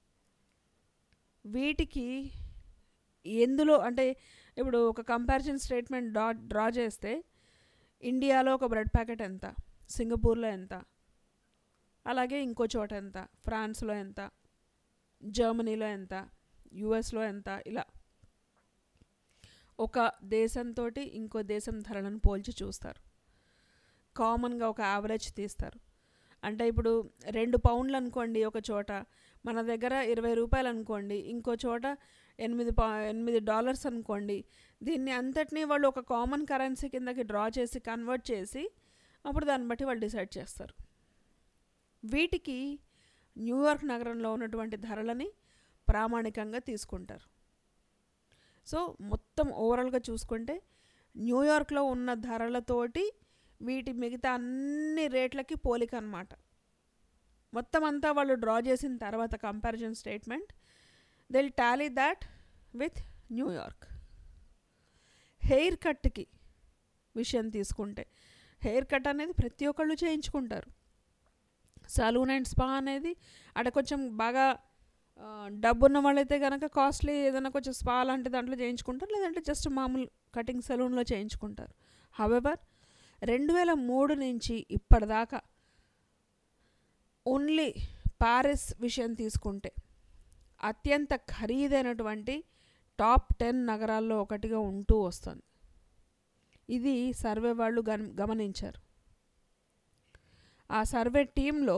వీటికి ఎందులో అంటే ఇప్పుడు ఒక కంపారిజన్ స్టేట్మెంట్ డా డ్రా చేస్తే ఇండియాలో ఒక బ్రెడ్ ప్యాకెట్ ఎంత సింగపూర్లో ఎంత అలాగే ఇంకో చోట ఎంత ఫ్రాన్స్లో ఎంత జర్మనీలో ఎంత యుఎస్లో ఎంత ఇలా ఒక దేశంతో ఇంకో దేశం ధరలను పోల్చి చూస్తారు కామన్గా ఒక యావరేజ్ తీస్తారు అంటే ఇప్పుడు రెండు పౌండ్లు అనుకోండి ఒక చోట మన దగ్గర ఇరవై రూపాయలు అనుకోండి ఇంకో చోట ఎనిమిది పా ఎనిమిది డాలర్స్ అనుకోండి దీన్ని అంతటినీ వాళ్ళు ఒక కామన్ కరెన్సీ కిందకి డ్రా చేసి కన్వర్ట్ చేసి అప్పుడు దాన్ని బట్టి వాళ్ళు డిసైడ్ చేస్తారు వీటికి న్యూయార్క్ నగరంలో ఉన్నటువంటి ధరలని ప్రామాణికంగా తీసుకుంటారు సో మొత్తం ఓవరాల్గా చూసుకుంటే న్యూయార్క్లో ఉన్న ధరలతోటి వీటి మిగతా అన్ని రేట్లకి పోలిక అనమాట మొత్తం అంతా వాళ్ళు డ్రా చేసిన తర్వాత కంపారిజన్ స్టేట్మెంట్ దిల్ tally that with New York hair కట్కి విషయం తీసుకుంటే హెయిర్ కట్ అనేది ప్రతి ఒక్కళ్ళు చేయించుకుంటారు సలూన్ అండ్ స్పా అనేది అక్కడ కొంచెం బాగా ఆ, డబ్బు ఉన్న వాళ్ళైతే కనుక కాస్ట్లీ ఏదైనా కొంచెం స్పా లాంటి దాంట్లో చేయించుకుంటారు లేదంటే జస్ట్ మామూలు కటింగ్ సలూన్లో చేయించుకుంటారు హవెవర్ రెండు వేల మూడు నుంచి ఇప్పటిదాకా ఓన్లీ ప్యారిస్ విషయం తీసుకుంటే అత్యంత ఖరీదైనటువంటి టాప్ టెన్ నగరాల్లో ఒకటిగా ఉంటూ వస్తుంది ఇది సర్వే వాళ్ళు గమ గమనించారు ఆ సర్వే టీంలో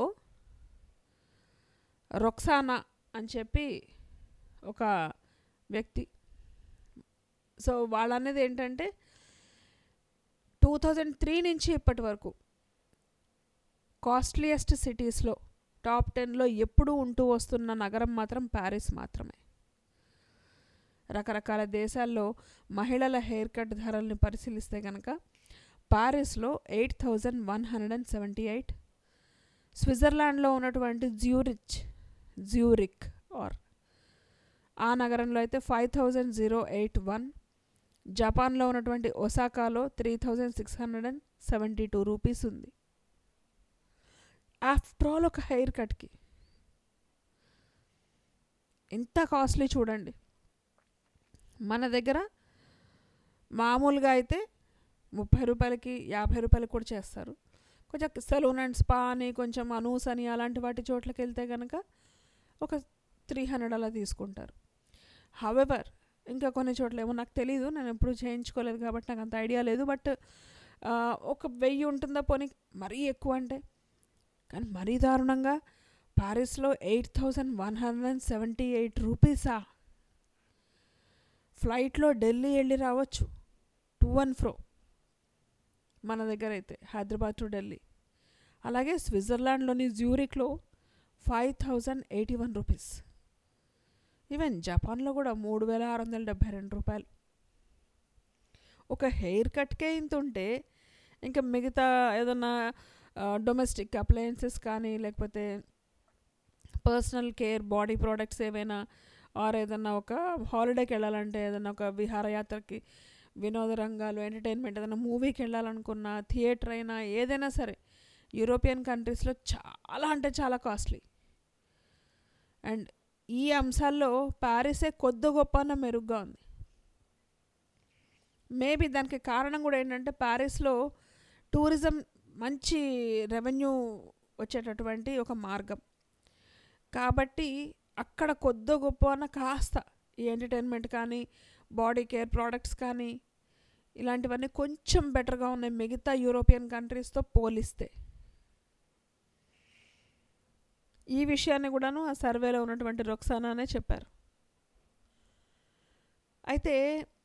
రొక్సానా అని చెప్పి ఒక వ్యక్తి సో వాళ్ళనేది ఏంటంటే టూ థౌజండ్ త్రీ నుంచి ఇప్పటి వరకు కాస్ట్లీయెస్ట్ సిటీస్లో టాప్ టెన్లో ఎప్పుడూ ఉంటూ వస్తున్న నగరం మాత్రం ప్యారిస్ మాత్రమే రకరకాల దేశాల్లో మహిళల హెయిర్ కట్ ధరల్ని పరిశీలిస్తే కనుక ప్యారిస్లో eight thousand one hundred and seventy eight స్విట్జర్లాండ్లో ఉన్నటువంటి జ్యూరిచ్ జ్యూరిక్ ఆర్ ఆ నగరంలో అయితే five thousand zero eight one జపాన్లో ఉన్నటువంటి ఒసాకాలో three thousand six hundred and seventy two rupees ఉంది ఆఫ్టర్ ఆల్ ఒక హెయిర్ కట్కి ఎంత కాస్ట్లీ చూడండి మన దగ్గర మామూలుగా అయితే ముప్పై రూపాయలకి యాభై రూపాయలకి కూడా చేస్తారు కొంచెం సెలూన్ అండ్ స్పా అని కొంచెం అనూస్ అని అలాంటి వాటి చోట్లకి వెళ్తే కనుక ఒక త్రీ హండ్రెడ్ అలా తీసుకుంటారు హవెవర్ ఇంకా కొన్ని చోట్ల ఏమో నాకు తెలీదు నేను ఎప్పుడు చేయించుకోలేదు కాబట్టి నాకు అంత ఐడియా లేదు బట్ ఒక వెయ్యి ఉంటుందా పోనీ మరీ ఎక్కువ అంటే కానీ మరీ దారుణంగా ప్యారిస్లో eight thousand one hundred and seventy eight రూపీసా ఫ్లైట్లో ఢిల్లీ వెళ్ళి రావచ్చు టూ అండ్ ఫ్రో మన దగ్గర అయితే హైదరాబాద్ టు ఢిల్లీ అలాగే స్విట్జర్లాండ్లోని జ్యూరిక్లో five thousand eighty one rupees even జపాన్లో కూడా మూడు వేల ఆరు వందల డెబ్భై రెండు రూపాయలు ఒక హెయిర్ కట్కే ఇంత ఉంటే ఇంకా మిగతా ఏదన్నా డొమెస్టిక్ అప్లయన్సెస్ కానీ లేకపోతే పర్సనల్ కేర్ బాడీ ప్రోడక్ట్స్ ఏవైనా ఆర్ ఏదన్నా ఒక హాలిడేకి వెళ్ళాలంటే ఏదన్నా ఒక విహారయాత్రకి వినోద రంగాలు ఎంటర్టైన్మెంట్ ఏదైనా మూవీకి వెళ్ళాలనుకున్న థియేటర్ అయినా ఏదైనా సరే యూరోపియన్ కంట్రీస్లో చాలా అంటే చాలా కాస్ట్లీ అండ్ ఈ అంశాల్లో ప్యారిసే కొద్ది గొప్ప అన్న మెరుగ్గా ఉంది మేబీ దానికి కారణం కూడా ఏంటంటే ప్యారిస్లో టూరిజం మంచి రెవెన్యూ వచ్చేటటువంటి ఒక మార్గం కాబట్టి అక్కడ కొద్ది గొప్ప అన్న కాస్త ఈ ఎంటర్టైన్మెంట్ కానీ బాడీ కేర్ ప్రోడక్ట్స్ కానీ ఇలాంటివన్నీ కొంచెం బెటర్గా ఉన్నాయి మిగతా యూరోపియన్ కంట్రీస్తో పోలిస్తే ఈ విషయాన్ని కూడాను ఆ సర్వేలో ఉన్నటువంటి రొక్సానానే చెప్పారు అయితే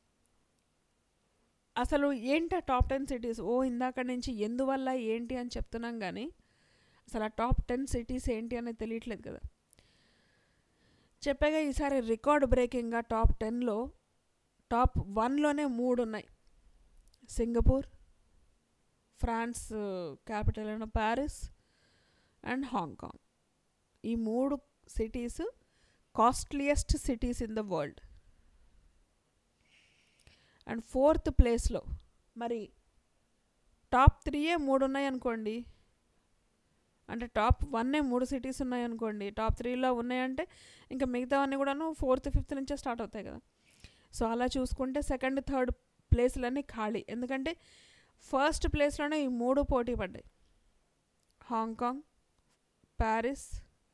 అసలు ఏంటి ఆ టాప్ టెన్ సిటీస్ ఓ ఇందాక నుంచి ఎందువల్ల ఏంటి అని చెప్తున్నాం కానీ అసలు ఆ టాప్ టెన్ సిటీస్ ఏంటి అనేది తెలియట్లేదు కదా చెప్పాగా ఈసారి రికార్డ్ బ్రేకింగ్గా టాప్ టెన్లో టాప్ వన్లోనే మూడు ఉన్నాయి సింగపూర్ ఫ్రాన్స్ క్యాపిటల్ అయిన ప్యారిస్ అండ్ హాంకాంగ్ ఈ మూడు cities costliest cities in the world and fourth ప్లేస్లో మరి టాప్ త్రీయే మూడు ఉన్నాయి అనుకోండి అంటే టాప్ వన్నే మూడు సిటీస్ ఉన్నాయి అనుకోండి టాప్ త్రీలో ఉన్నాయంటే ఇంకా మిగతావన్నీ కూడాను ఫోర్త్ ఫిఫ్త్ నుంచే స్టార్ట్ అవుతాయి కదా సో అలా చూసుకుంటే సెకండ్ థర్డ్ ప్లేస్లన్నీ ఖాళీ ఎందుకంటే ఫస్ట్ ప్లేస్లోనే ఈ మూడు పోటీ పడ్డాయి హాంకాంగ్ ప్యారిస్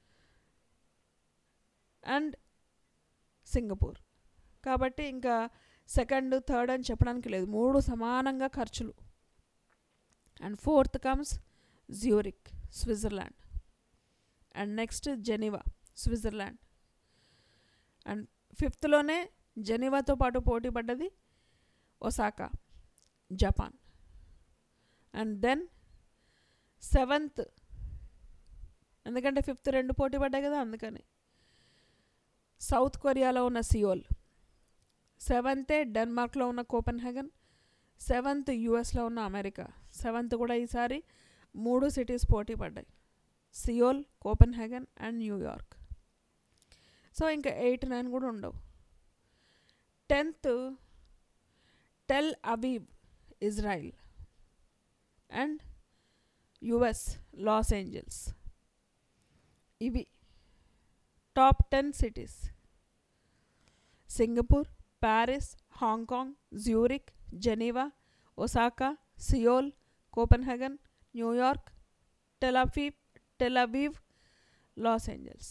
అండ్ సింగపూర్ కాబట్టి ఇంకా సెకండ్ థర్డ్ అని చెప్పడానికి లేదు మూడు సమానంగా ఖర్చులు and fourth comes Zurich Switzerland and next Geneva Switzerland and ఫిఫ్త్లోనే జెనీవాతో పాటు పోటీ పడ్డది Osaka Japan and then seventh ఎందుకంటే ఫిఫ్త్ రెండు పోటీ పడ్డాయి కదా అందుకని సౌత్ కొరియాలో ఉన్న సియోల్ సెవెంతే డెన్మార్క్లో ఉన్న కోపెన్హెగన్ సెవెంత్ యుఎస్లో ఉన్న అమెరికా సెవెంత్ కూడా ఈసారి మూడు సిటీస్ పోటీ పడ్డాయి Seoul Copenhagen and New York so ఇంకా ఎయిట్ నైన్ కూడా ఉండవు tenth Tel Aviv Israel and US Los Angeles ఇవి top ten cities Singapore Paris Hong Kong Zurich Geneva Osaka Seoul Copenhagen New York Tel Aviv Tel Aviv Los Angeles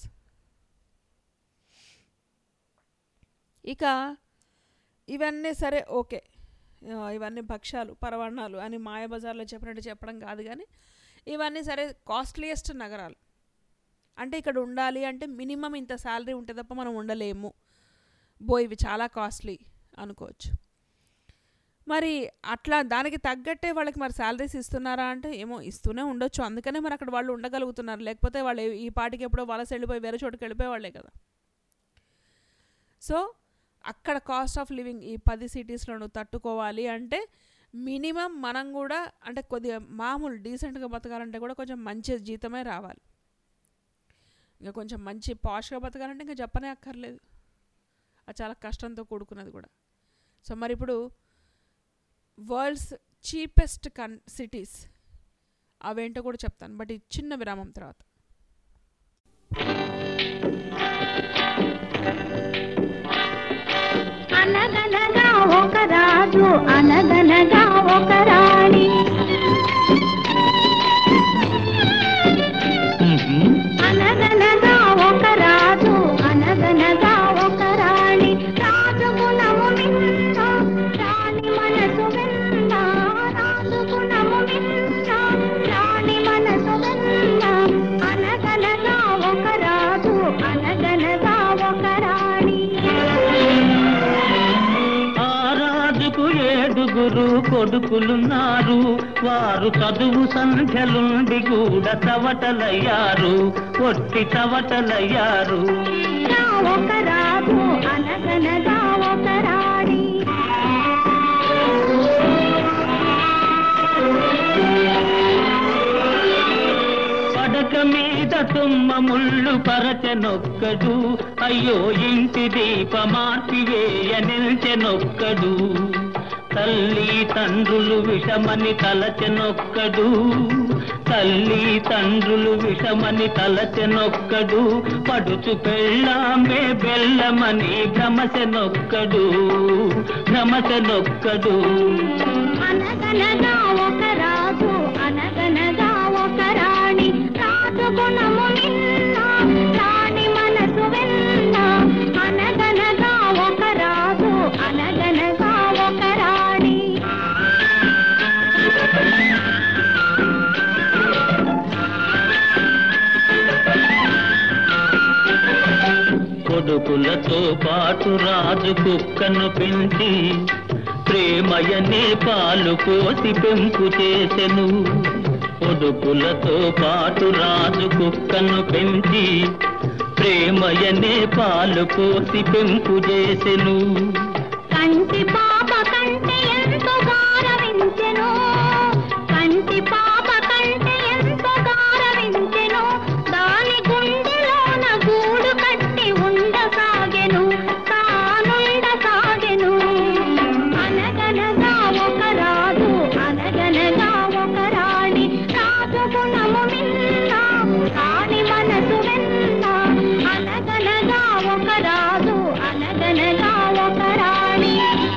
ఇక ఇవన్నీ సరే ఓకే ఇవన్నీ భక్ష్యాలు పరవాణాలు అని మాయాబజార్లో చెప్పినట్టు చెప్పడం కాదు కానీ ఇవన్నీ సరే కాస్ట్లీయెస్ట్ నగరాలు అంటే ఇక్కడ ఉండాలి అంటే మినిమం ఇంత శాలరీ ఉంటే తప్ప మనం ఉండలేము బో ఇవి చాలా కాస్ట్లీ అనుకోవచ్చు మరి అట్లా దానికి తగ్గట్టే వాళ్ళకి మరి శాలరీస్ ఇస్తున్నారా అంటే ఏమో ఇస్తూనే ఉండొచ్చు అందుకనే మరి అక్కడ వాళ్ళు ఉండగలుగుతున్నారు లేకపోతే వాళ్ళు ఈ పాటికి ఎప్పుడో వలస వెళ్ళిపోయి వేరే చోటుకి వెళ్ళిపోయేవాళ్ళే కదా సో అక్కడ కాస్ట్ ఆఫ్ లివింగ్ ఈ పది సిటీస్లోనూ తట్టుకోవాలి అంటే మినిమం మనం కూడా అంటే కొద్దిగా మామూలు డీసెంట్గా బతకాలంటే కూడా కొంచెం మంచి జీతమే రావాలి ఇంకా కొంచెం మంచి పాష్గా బతకాలంటే ఇంకా చెప్పనే అక్కర్లేదు అది చాలా కష్టంతో కూడుకున్నది కూడా సో మరి ఇప్పుడు వరల్డ్స్ చీపెస్ట్ కన్ సిటీస్ అవేంటో కూడా చెప్తాను బట్ ఈ చిన్న విరామం తర్వాత అనగనగా ఒక రాజు అనగనగా ఒక రాణి అనగనగా ఒక రాజు అనగనగా ఒక రాణి రాజు గుణము మిన్న రాణి మనసు విన్న రాజు గుణము మిన్న రాణి మనసు విన్న అనగనగా ఒక రాజు అనగనగా ఒక రాణి ఆ రాజుకు ఏడుగురు కొడుకులున్నారు వారు చదువు సంఖ్యలుండి కూడా చవటలయ్యారు ఒట్టి చవటలయ్యారు ఒక రాజు అనగనగా ఒక రాణి పడక మీద తుమ్మ ముళ్ళు పరచనొక్కడు అయ్యో ఇంటి దీప మార్పివేయ నిల్చెనొక్కడు తల్లి తండ్రులు విషమని తలచెనొక్కడు తల్లి తండ్రులు విషమని తలచెనొక్కడు పడుచు పెళ్ళామే బెల్లమని భ్రమసెనొక్కడు భ్రమసెనొక్కడు అనగనగా ఒక రాజు అనగనగా ఒక రాణి రాజు గుణము నిన్న రాణి మనసు వెన్న అనగనగా ఒక రాజు అనగనగా ఒక రాణి కొడుకులతో పాటు రాజు కుక్కను పెంచి ప్రేమయనే పాలు పోసి పెంపు చేసెను కొడుకులతో పాటు రాజు కుక్కను పెంచి ప్రేమయనే పాలు పోసి పెంపు చేసెను కంటి పాప కంటే ఎంతో గారవించెను కంటి పాప కంటే ఎంతో గారవించెను దాని గుండెలోన గూడు కట్టి ఉండసాగెను తానుండసాగెను అనగనగా ఒక రాజు అనగనగా ఒక రాణి రాజు గుణము మిన్న రాణి మనసు వెన్న అనగనగా ఒక రాజు అనగనగా ఒక రాణి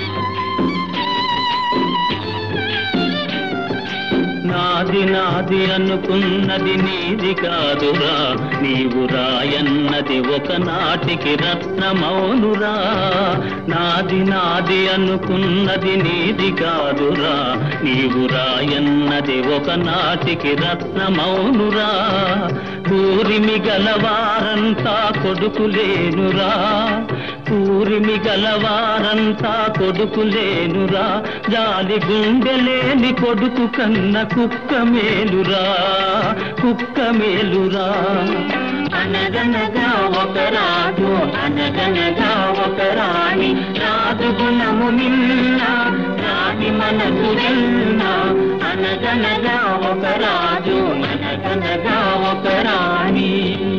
నాది నాది అనుకున్నది నీది కాదురా నీవు రాయన్నది ఒకనాటికి రత్నమౌనురా నాది నాది అనుకున్నది నీది కాదురా నీవు రాయన్నది ఒకనాటికి రత్నమౌనురా కూరిమి గలవారంతా కొడుకులేనురా కూరిమి గలవారంతా కొడుకులేనురా జాలి గుండెలేని కొడుకు కన్న కుక్క మేలురా కుక్క మేలురా అనగనగా ఒక రాజు అనగనగా ఒక రాణి రాజు గుణము మిన్న రాణి మనసు వెన్న అనగనగా ఒక రాజు అనగనగా ఒక రాణి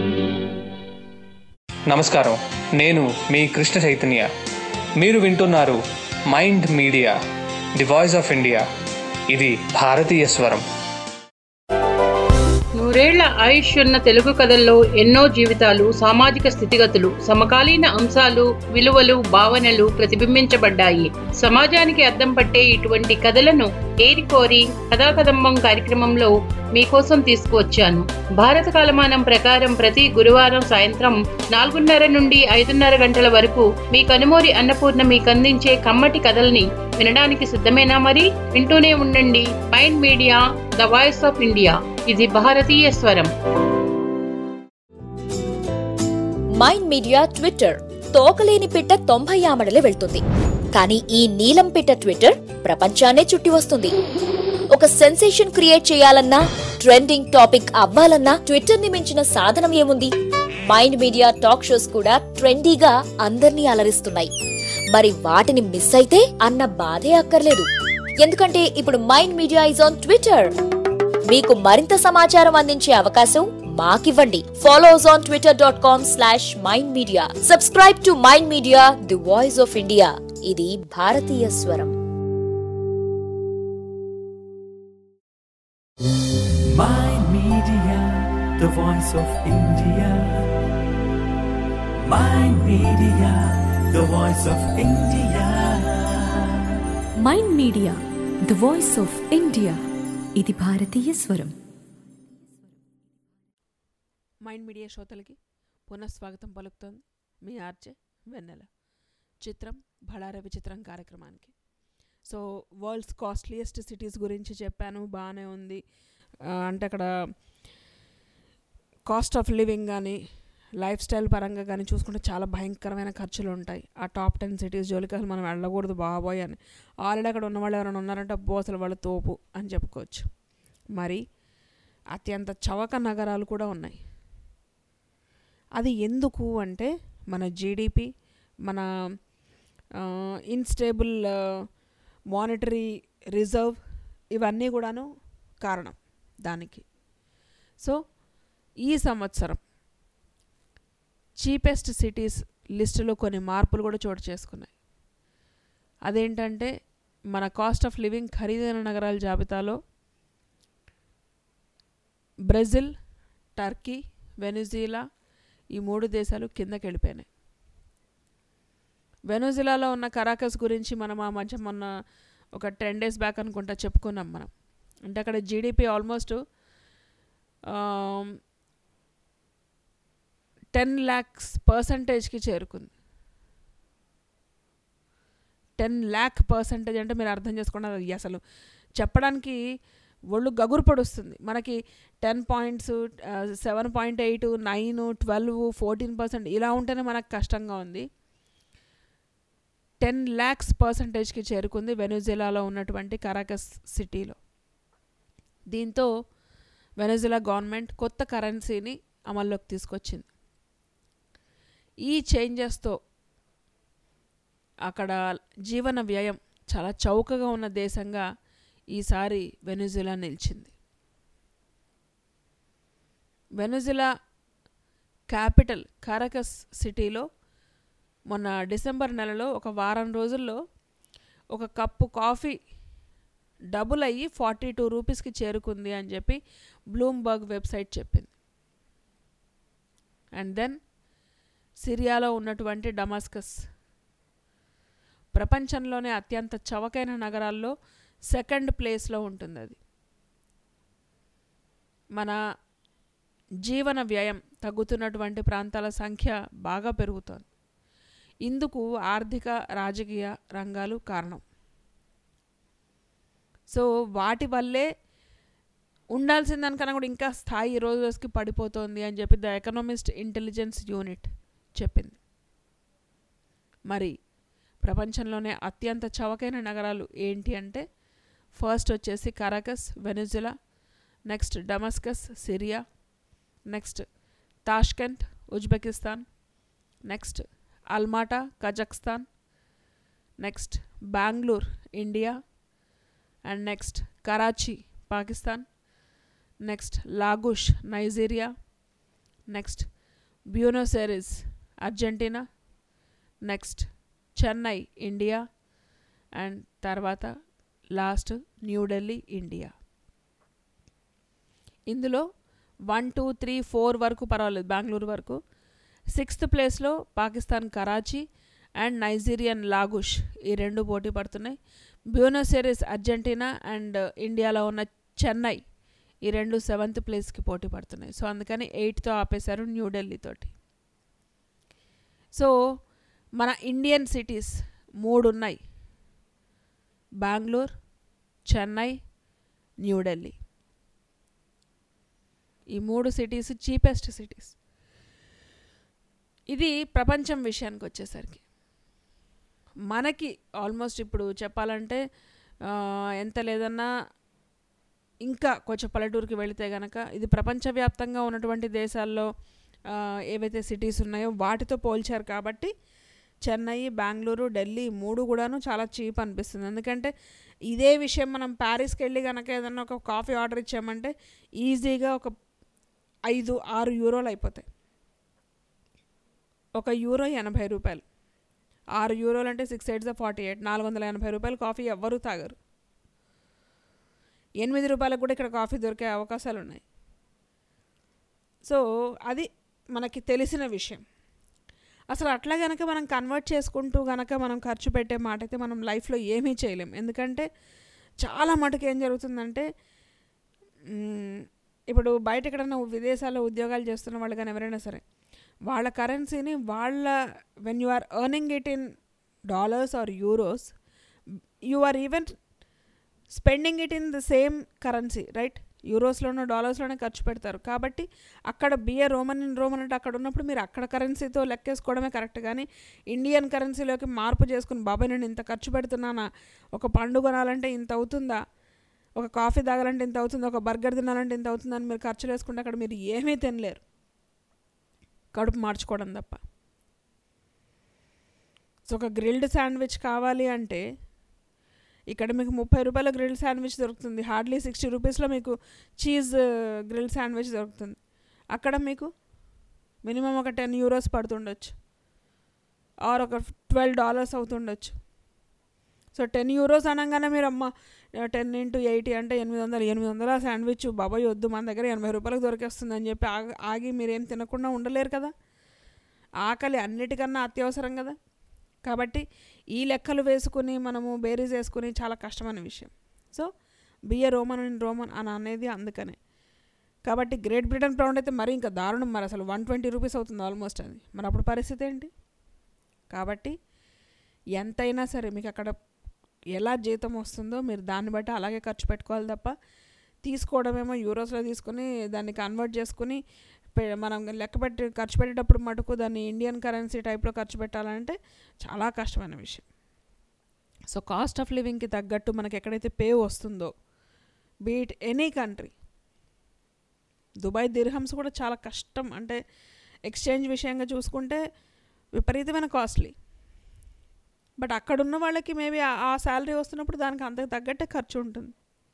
నమస్కారం నేను మీ కృష్ణ చైతన్య మీరు వింటున్నారు Mind Media the voice of India ఇది భారతీయ స్వరం నూరేళ్ల ఆయుష్ ఉన్న తెలుగు కథల్లో ఎన్నో జీవితాలు సామాజిక స్థితిగతులు సమకాలీన అంశాలు విలువలు భావనలు ప్రతిబింబించబడ్డాయి సమాజానికి అద్దం పట్టే ఇటువంటి కథలను ఏరికోరి కథాకదంబం కార్యక్రమంలో మీకోసం తీసుకువచ్చాను భారత కాలమానం ప్రకారం ప్రతి గురువారం సాయంత్రం నాలుగున్నర నుండి ఐదున్నర గంటల వరకు మీ కనుమూరి అన్నపూర్ణ మీకు అందించే కమ్మటి కథల్ని వినడానికి సిద్ధమేనా మరి వింటూనే ఉండండి Mind Media the voice of India ఇది భారతీయ స్వరం మైండ్ మీడియా ట్విట్టర్ తోకలేని పిట్ట తొంభై ఆమడలే వెళ్తుంది కానీ ఈ నీలం పిట్ట ట్విట్టర్ ప్రపంచాన్నే చుట్టి వస్తుంది ఒక సెన్సేషన్ క్రియేట్ చేయాలన్నా ట్రెండింగ్ టాపిక్ అవ్వాలన్నా ట్విట్టర్ ని మించిన సాధనం ఏముంది మైండ్ మీడియా టాక్ షోస్ కూడా ట్రెండీగా అందర్నీ అలరిస్తున్నాయి మరి వాటిని మిస్ అయితే అన్న బాధే అక్కర్లేదు ఎందుకంటే ఇప్పుడు Mind Media is on Twitter మీకు మరింత సమాచారం అందించే అవకాశం మాకివ్వండి follow us on Twitter dot com slash Mind Media subscribe to Mind Media the voice of India ఇది భారతీయ స్వరం Mind Media, the voice of India. Mind Media, the voice of India. Mind Media the voice of India ఇది భారతీయ స్వరం మైండ్ మీడియా శ్రోతలకి పునఃస్వాగతం పలుకుతోంది మీ ఆర్జే వెన్నెల చిత్రం భళార విచిత్రం కార్యక్రమానికి సో వరల్డ్స్ కాస్ట్లీయెస్ట్ సిటీస్ గురించి చెప్పాను బాగానే ఉంది ఆ, అంటే అక్కడ కాస్ట్ ఆఫ్ లివింగ్ కానీ లైఫ్ స్టైల్ పరంగా కానీ చూసుకుంటే చాలా భయంకరమైన ఖర్చులు ఉంటాయి ఆ టాప్ టెన్ సిటీస్ జోలికి అసలు మనం వెళ్ళకూడదు బాబోయ్ అని ఆల్రెడీ అక్కడ ఉన్న వాళ్ళు ఎవరైనా ఉన్నారంటే అబ్బో అసలు వాళ్ళు తోపు అని చెప్పుకోవచ్చు మరి అత్యంత చవక నగరాలు కూడా ఉన్నాయి అది ఎందుకు అంటే మన జీడిపి మన ఇన్స్టేబుల్ మానిటరీ రిజర్వ్ ఇవన్నీ కూడాను కారణం దానికి సో ఈ సంవత్సరం చీపెస్ట్ సిటీస్ లిస్టులో కొన్ని మార్పులు కూడా చోటు చేసుకున్నాయి అదేంటంటే మన కాస్ట్ ఆఫ్ లివింగ్ ఖరీదైన నగరాల జాబితాలో బ్రెజిల్ టర్కీ వెనుజీలా ఈ మూడు దేశాలు కిందకి వెళ్ళిపోయినాయి వెనుజులాలో ఉన్న కరాకస్ గురించి మనం ఆ మధ్య మొన్న ఒక టెన్ డేస్ బ్యాక్ అనుకుంటా చెప్పుకున్నాం మనం అంటే అక్కడ జీడిపి ఆల్మోస్ట్ టెన్ ల్యాక్స్ పర్సంటేజ్కి చేరుకుంది టెన్ ల్యాక్ పర్సంటేజ్ అంటే మీరు అర్థం చేసుకోండి అది అసలు చెప్పడానికి ఒళ్ళు గగురు పొడుస్తుంది మనకి ten points seven point eight nine twelve fourteen percent ఇలా ఉంటేనే మనకు కష్టంగా ఉంది టెన్ ల్యాక్స్ పర్సంటేజ్కి చేరుకుంది వెనుజులాలో ఉన్నటువంటి కరాకస్ సిటీలో దీంతో వెనుజులా గవర్నమెంట్ కొత్త కరెన్సీని అమల్లోకి తీసుకొచ్చింది ఈ చేంజెస్తో అక్కడ జీవన వ్యయం చాలా చౌకగా ఉన్న దేశంగా ఈసారి వెనుజులా నిలిచింది వెనుజులా క్యాపిటల్ కారకస్ సిటీలో మొన్న డిసెంబర్ నెలలో ఒక వారం రోజుల్లో ఒక కప్పు కాఫీ డబుల్ అయ్యి ఫార్టీ టూ రూపీస్కి చేరుకుంది అని చెప్పి బ్లూంబర్గ్ వెబ్సైట్ చెప్పింది అండ్ దెన్ సిరియాలో ఉన్నటువంటి డమాస్కస్ ప్రపంచంలోనే అత్యంత చవకైన నగరాల్లో సెకండ్ ప్లేస్లో ఉంటుంది అది మన జీవన వ్యయం తగ్గుతున్నటువంటి ప్రాంతాల సంఖ్య బాగా పెరుగుతోంది ఇందుకు ఆర్థిక రాజకీయ రంగాలు కారణం సో వాటి వల్లే ఉండాల్సిన దానికన్నా కూడా ఇంకా స్థాయి ఈ రోజు రోజుకి పడిపోతోంది అని చెప్పి ద ఎకనామిస్ట్ ఇంటెలిజెన్స్ యూనిట్ చెప్పింది మరి ప్రపంచంలోనే అత్యంత చవకైన నగరాలు ఏంటి అంటే ఫస్ట్ వచ్చేసి Caracas Venezuela next Damascus Syria next Tashkent Uzbekistan next Almaty Kazakhstan next Bangalore India and next Karachi Pakistan next Lagos Nigeria next Buenos Aires Argentina next Chennai India and తర్వాత లాస్ట్ న్యూఢిల్లీ ఇండియా ఇందులో వన్ టూ త్రీ ఫోర్ వరకు పర్వాలేదు బెంగళూరు వరకు సిక్స్త్ ప్లేస్లో Pakistan Karachi and Nigerian Lagos ఈ రెండు పోటీ పడుతున్నాయి బ్యూనోసెరిస్ అర్జెంటీనా అండ్ ఇండియాలో ఉన్న చెన్నై ఈ రెండు సెవెంత్ ప్లేస్కి పోటీ పడుతున్నాయి సో అందుకని ఎయిట్తో ఆపేశారు న్యూఢిల్లీ తోటి సో మన ఇండియన్ సిటీస్ మూడు ఉన్నాయి బెంగళూరు చెన్నై న్యూఢిల్లీ ఈ మూడు సిటీస్ చీపెస్ట్ సిటీస్ ఇది ప్రపంచం విషయానికి వచ్చేసరికి మనకి ఆల్మోస్ట్ ఇప్పుడు చెప్పాలంటే ఆ, ఎంత లేదన్నా ఇంకా కొంచెం పల్లెటూరుకి వెళితే కనుక ఇది ప్రపంచవ్యాప్తంగా ఉన్నటువంటి దేశాల్లో ఆ, ఏవైతే సిటీస్ ఉన్నాయో వాటితో పోల్చారు కాబట్టి చెన్నై బెంగళూరు ఢిల్లీ మూడు కూడాను చాలా చీప్ అనిపిస్తుంది ఎందుకంటే ఇదే విషయం మనం ప్యారిస్కి వెళ్ళి కనుక ఏదన్నా ఒక కాఫీ ఆర్డర్ ఇచ్చామంటే ఈజీగా ఒక ఐదు ఆరు యూరోలు అయిపోతాయి ఒక యూరో ఎనభై రూపాయలు ఆరు యూరోలు అంటే సిక్స్ ఎయిట్స్ ఫార్టీ ఎయిట్ నాలుగు వందల ఎనభై రూపాయలు కాఫీ ఎవ్వరూ తాగరు ఎనిమిది రూపాయలకు కూడా ఇక్కడ కాఫీ దొరికే అవకాశాలు ఉన్నాయి సో అది మనకి తెలిసిన విషయం అసలు అట్లా గనక మనం కన్వర్ట్ చేసుకుంటూ గనక మనం ఖర్చు పెట్టే మాట అయితే మనం లైఫ్లో ఏమీ చేయలేం ఎందుకంటే చాలా మటుకు ఏం జరుగుతుందంటే మ్, ఇప్పుడు బయట ఎక్కడైనా విదేశాల్లో ఉద్యోగాలు చేస్తున్న వాళ్ళు కానీ ఎవరైనా సరే వాళ్ళ కరెన్సీని వాళ్ళ when you are earning it in dollars or euros you are even spending it in the same currency right యూరోస్లోనో డాలర్స్లోనే ఖర్చు పెడతారు కాబట్టి అక్కడ బిఏ రోమన్ ఇన్ రోమన్ అంటే అక్కడ ఉన్నప్పుడు మీరు అక్కడ కరెన్సీతో లెక్కేసుకోవడమే కరెక్ట్ కానీ ఇండియన్ కరెన్సీలోకి మార్పు చేసుకుని బాబాయ్ నేను ఇంత ఖర్చు పెడుతున్నానా ఒక పండు కొనాలంటే ఇంత అవుతుందా ఒక కాఫీ తాగాలంటే ఇంత అవుతుంది ఒక బర్గర్ తినాలంటే ఇంత అవుతుందని మీరు ఖర్చులు వేసుకుంటే అక్కడ మీరు ఏమీ తినలేరు కడుపు మార్చుకోవడం తప్ప సో ఒక గ్రిల్డ్ శాండ్విచ్ కావాలి అంటే ఇక్కడ మీకు ముప్పై రూపాయల గ్రిల్డ్ శాండ్విచ్ దొరుకుతుంది హార్డ్లీ సిక్స్టీ రూపీస్లో మీకు చీజ్ గ్రిల్డ్ శాండ్విచ్ దొరుకుతుంది అక్కడ మీకు మినిమం ఒక టెన్ యూరోస్ పడుతుండొచ్చు ఆర్ ఒక ట్వెల్వ్ డాలర్స్ అవుతుండొచ్చు సో టెన్ యూరోస్ అనగానే మీరు అమ్మ టెన్ ఇంటూ ఎయిటీ అంటే ఎనిమిది వందలు ఎనిమిది వందల శాండ్విచ్ బాబాయ్ వద్దు మన దగ్గర ఎనభై రూపాయలకు దొరికేస్తుంది అని చెప్పి ఆగి ఆగి మీరేం తినకుండా ఉండలేరు కదా ఆకలి అన్నిటికన్నా అత్యవసరం కదా కాబట్టి ఈ లెక్కలు వేసుకుని మనము బేరీస్ వేసుకుని చాలా కష్టమైన విషయం so be a Roman and Roman అని అనేది అందుకనే కాబట్టి గ్రేట్ బ్రిటన్ పౌండ్ అయితే మరి ఇంకా దారుణం మరి అసలు వన్ ట్వంటీ రూపీస్ అవుతుంది ఆల్మోస్ట్ అది మరి అప్పుడు పరిస్థితి ఏంటి కాబట్టి ఎంతైనా సరే మీకు అక్కడ ఎలా జీతం వస్తుందో మీరు దాన్ని బట్టి అలాగే ఖర్చు పెట్టుకోవాలి తప్ప తీసుకోవడమేమో యూరోస్లో తీసుకొని దాన్ని కన్వర్ట్ చేసుకుని పె- మనం లెక్క పెట్టి ఖర్చు పెట్టేటప్పుడు మటుకు దాన్ని ఇండియన్ కరెన్సీ టైప్లో ఖర్చు పెట్టాలంటే చాలా కష్టమైన విషయం సో కాస్ట్ ఆఫ్ లివింగ్కి తగ్గట్టు మనకి ఎక్కడైతే పే వస్తుందో beat any country Dubai dirhams కూడా చాలా కష్టం అంటే ఎక్స్చేంజ్ విషయంగా చూసుకుంటే విపరీతమైన కాస్ట్లీ బట్ అక్కడ ఉన్న వాళ్ళకి మేబీ ఆ శాలరీ వస్తున్నప్పుడు దానికి అంతకు తగ్గట్టే ఖర్చు ఉంటుంది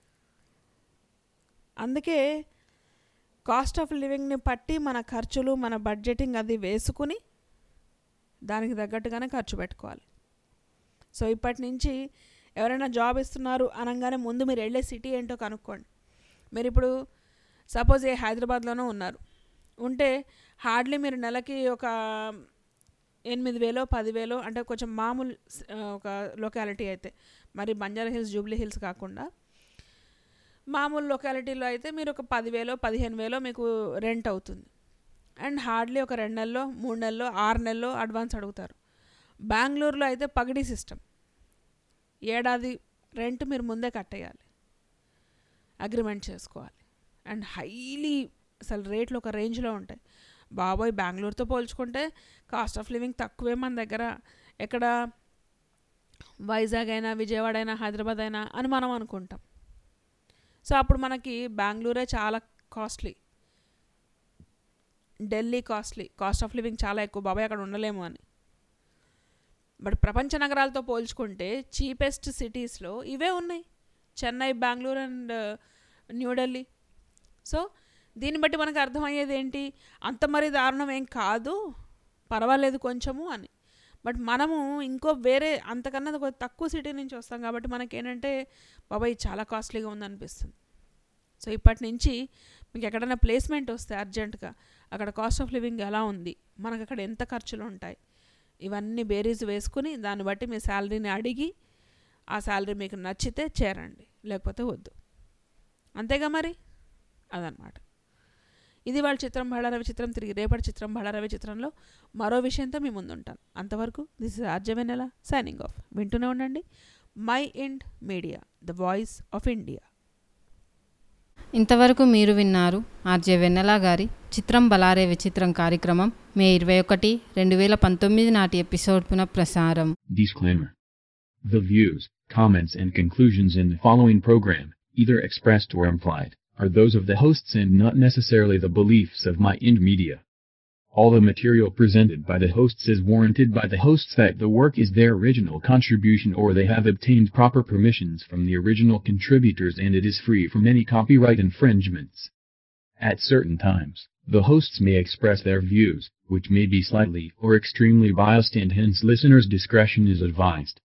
అందుకే కాస్ట్ ఆఫ్ లివింగ్ని పట్టి మన ఖర్చులు మన బడ్జెటింగ్ అది వేసుకుని దానికి తగ్గట్టుగానే ఖర్చు పెట్టుకోవాలి సో ఇప్పటి నుంచి ఎవరైనా జాబ్ ఇస్తున్నారు అనగానే ముందు మీరు వెళ్ళే సిటీ ఏంటో కనుక్కోండి మీరు ఇప్పుడు సపోజ్ ఏ హైదరాబాద్లోనూ ఉన్నారు ఉంటే హార్డ్లీ మీరు నెలకి ఒక ఎనిమిది వేలో పదివేలో అంటే కొంచెం మామూలు స్- ఆ, ఒక లొకాలిటీ అయితే మరి బంజారా హిల్స్ జూబ్లీ హిల్స్ కాకుండా మామూలు లొకాలిటీలో అయితే మీరు ఒక పదివేలో పదిహేను వేలో మీకు రెంట్ అవుతుంది అండ్ హార్డ్లీ ఒక రెండు నెలల్లో మూడు నెలల్లో ఆరు నెలల్లో అడ్వాన్స్ అడుగుతారు బెంగళూరులో అయితే పగడీ సిస్టమ్ ఏడాది రెంట్ మీరు ముందే కట్టేయాలి అగ్రిమెంట్ చేసుకోవాలి అండ్ హైలీ అసలు రేట్లు ఒక రేంజ్లో ఉంటాయి బాబోయ్ బెంగళూరుతో పోల్చుకుంటే కాస్ట్ ఆఫ్ లివింగ్ తక్కువే మన దగ్గర ఎక్కడ వైజాగ్ అయినా విజయవాడ అయినా హైదరాబాద్ అయినా అని మనం అనుకుంటాం సో అప్పుడు మనకి బెంగళూరే చాలా costly Delhi costly cost of living చాలా ఎక్కువ బాబాయ్ అక్కడ ఉండలేము అని బట్ ప్రపంచ నగరాలతో పోల్చుకుంటే చీపెస్ట్ సిటీస్లో ఇవే ఉన్నాయి చెన్నై బెంగళూరు అండ్ న్యూఢిల్లీ సో దీన్ని బట్టి మనకు అర్థమయ్యేది ఏంటి అంత మరి దారుణం ఏం కాదు పర్వాలేదు కొంచెము అని బట్ మనము ఇంకో వేరే అంతకన్నా కొంచెం తక్కువ సిటీ నుంచి వస్తాం కాబట్టి మనకి ఏంటంటే బాబాయ్ చాలా కాస్ట్లీగా ఉందనిపిస్తుంది సో ఇప్పటి నుంచి మీకు ఎక్కడైనా ప్లేస్మెంట్ వస్తే అర్జెంటుగా అక్కడ కాస్ట్ ఆఫ్ లివింగ్ ఎలా ఉంది మనకు అక్కడ ఎంత ఖర్చులు ఉంటాయి ఇవన్నీ బేరీజ్ వేసుకుని దాన్ని బట్టి మీ శాలరీని అడిగి ఆ శాలరీ మీకు నచ్చితే చేరండి లేకపోతే వద్దు అంతేగా మరి అదనమాట ఇది వాళ్ళ చిత్రం బళ్ళారవి చిత్రం తిరిగి రేపటి చిత్రం బళ్ళారవి చిత్రంలో మరో విషయంతో మీ ముందు ఉంటాను అంతవరకు దిస్ ఇస్ ఆర్జవెనెల సైనింగ్ ఆఫ్ వింటూనే ఉండండి My Ind Media the voice of India ఇంతవరకు మీరు విన్నారు ఆర్జే వెన్నెల గారి చిత్రం బలారే విచిత్రం కార్యక్రమం మే ఇరవై ఒకటి రెండు వేల పంతొమ్మిది నాటి ఎపిసోడ్ పునఃప్రసారం Disclaimer. The views, comments, and conclusions in the following program, either expressed or implied, are those of the hosts and not necessarily the beliefs of My Ind Media. All the material presented by the hosts is warranted by the hosts that the work is their original contribution or they have obtained proper permissions from the original contributors and it is free from any copyright infringements. At certain times, the hosts may express their views, which may be slightly or extremely biased and hence listeners' discretion is advised.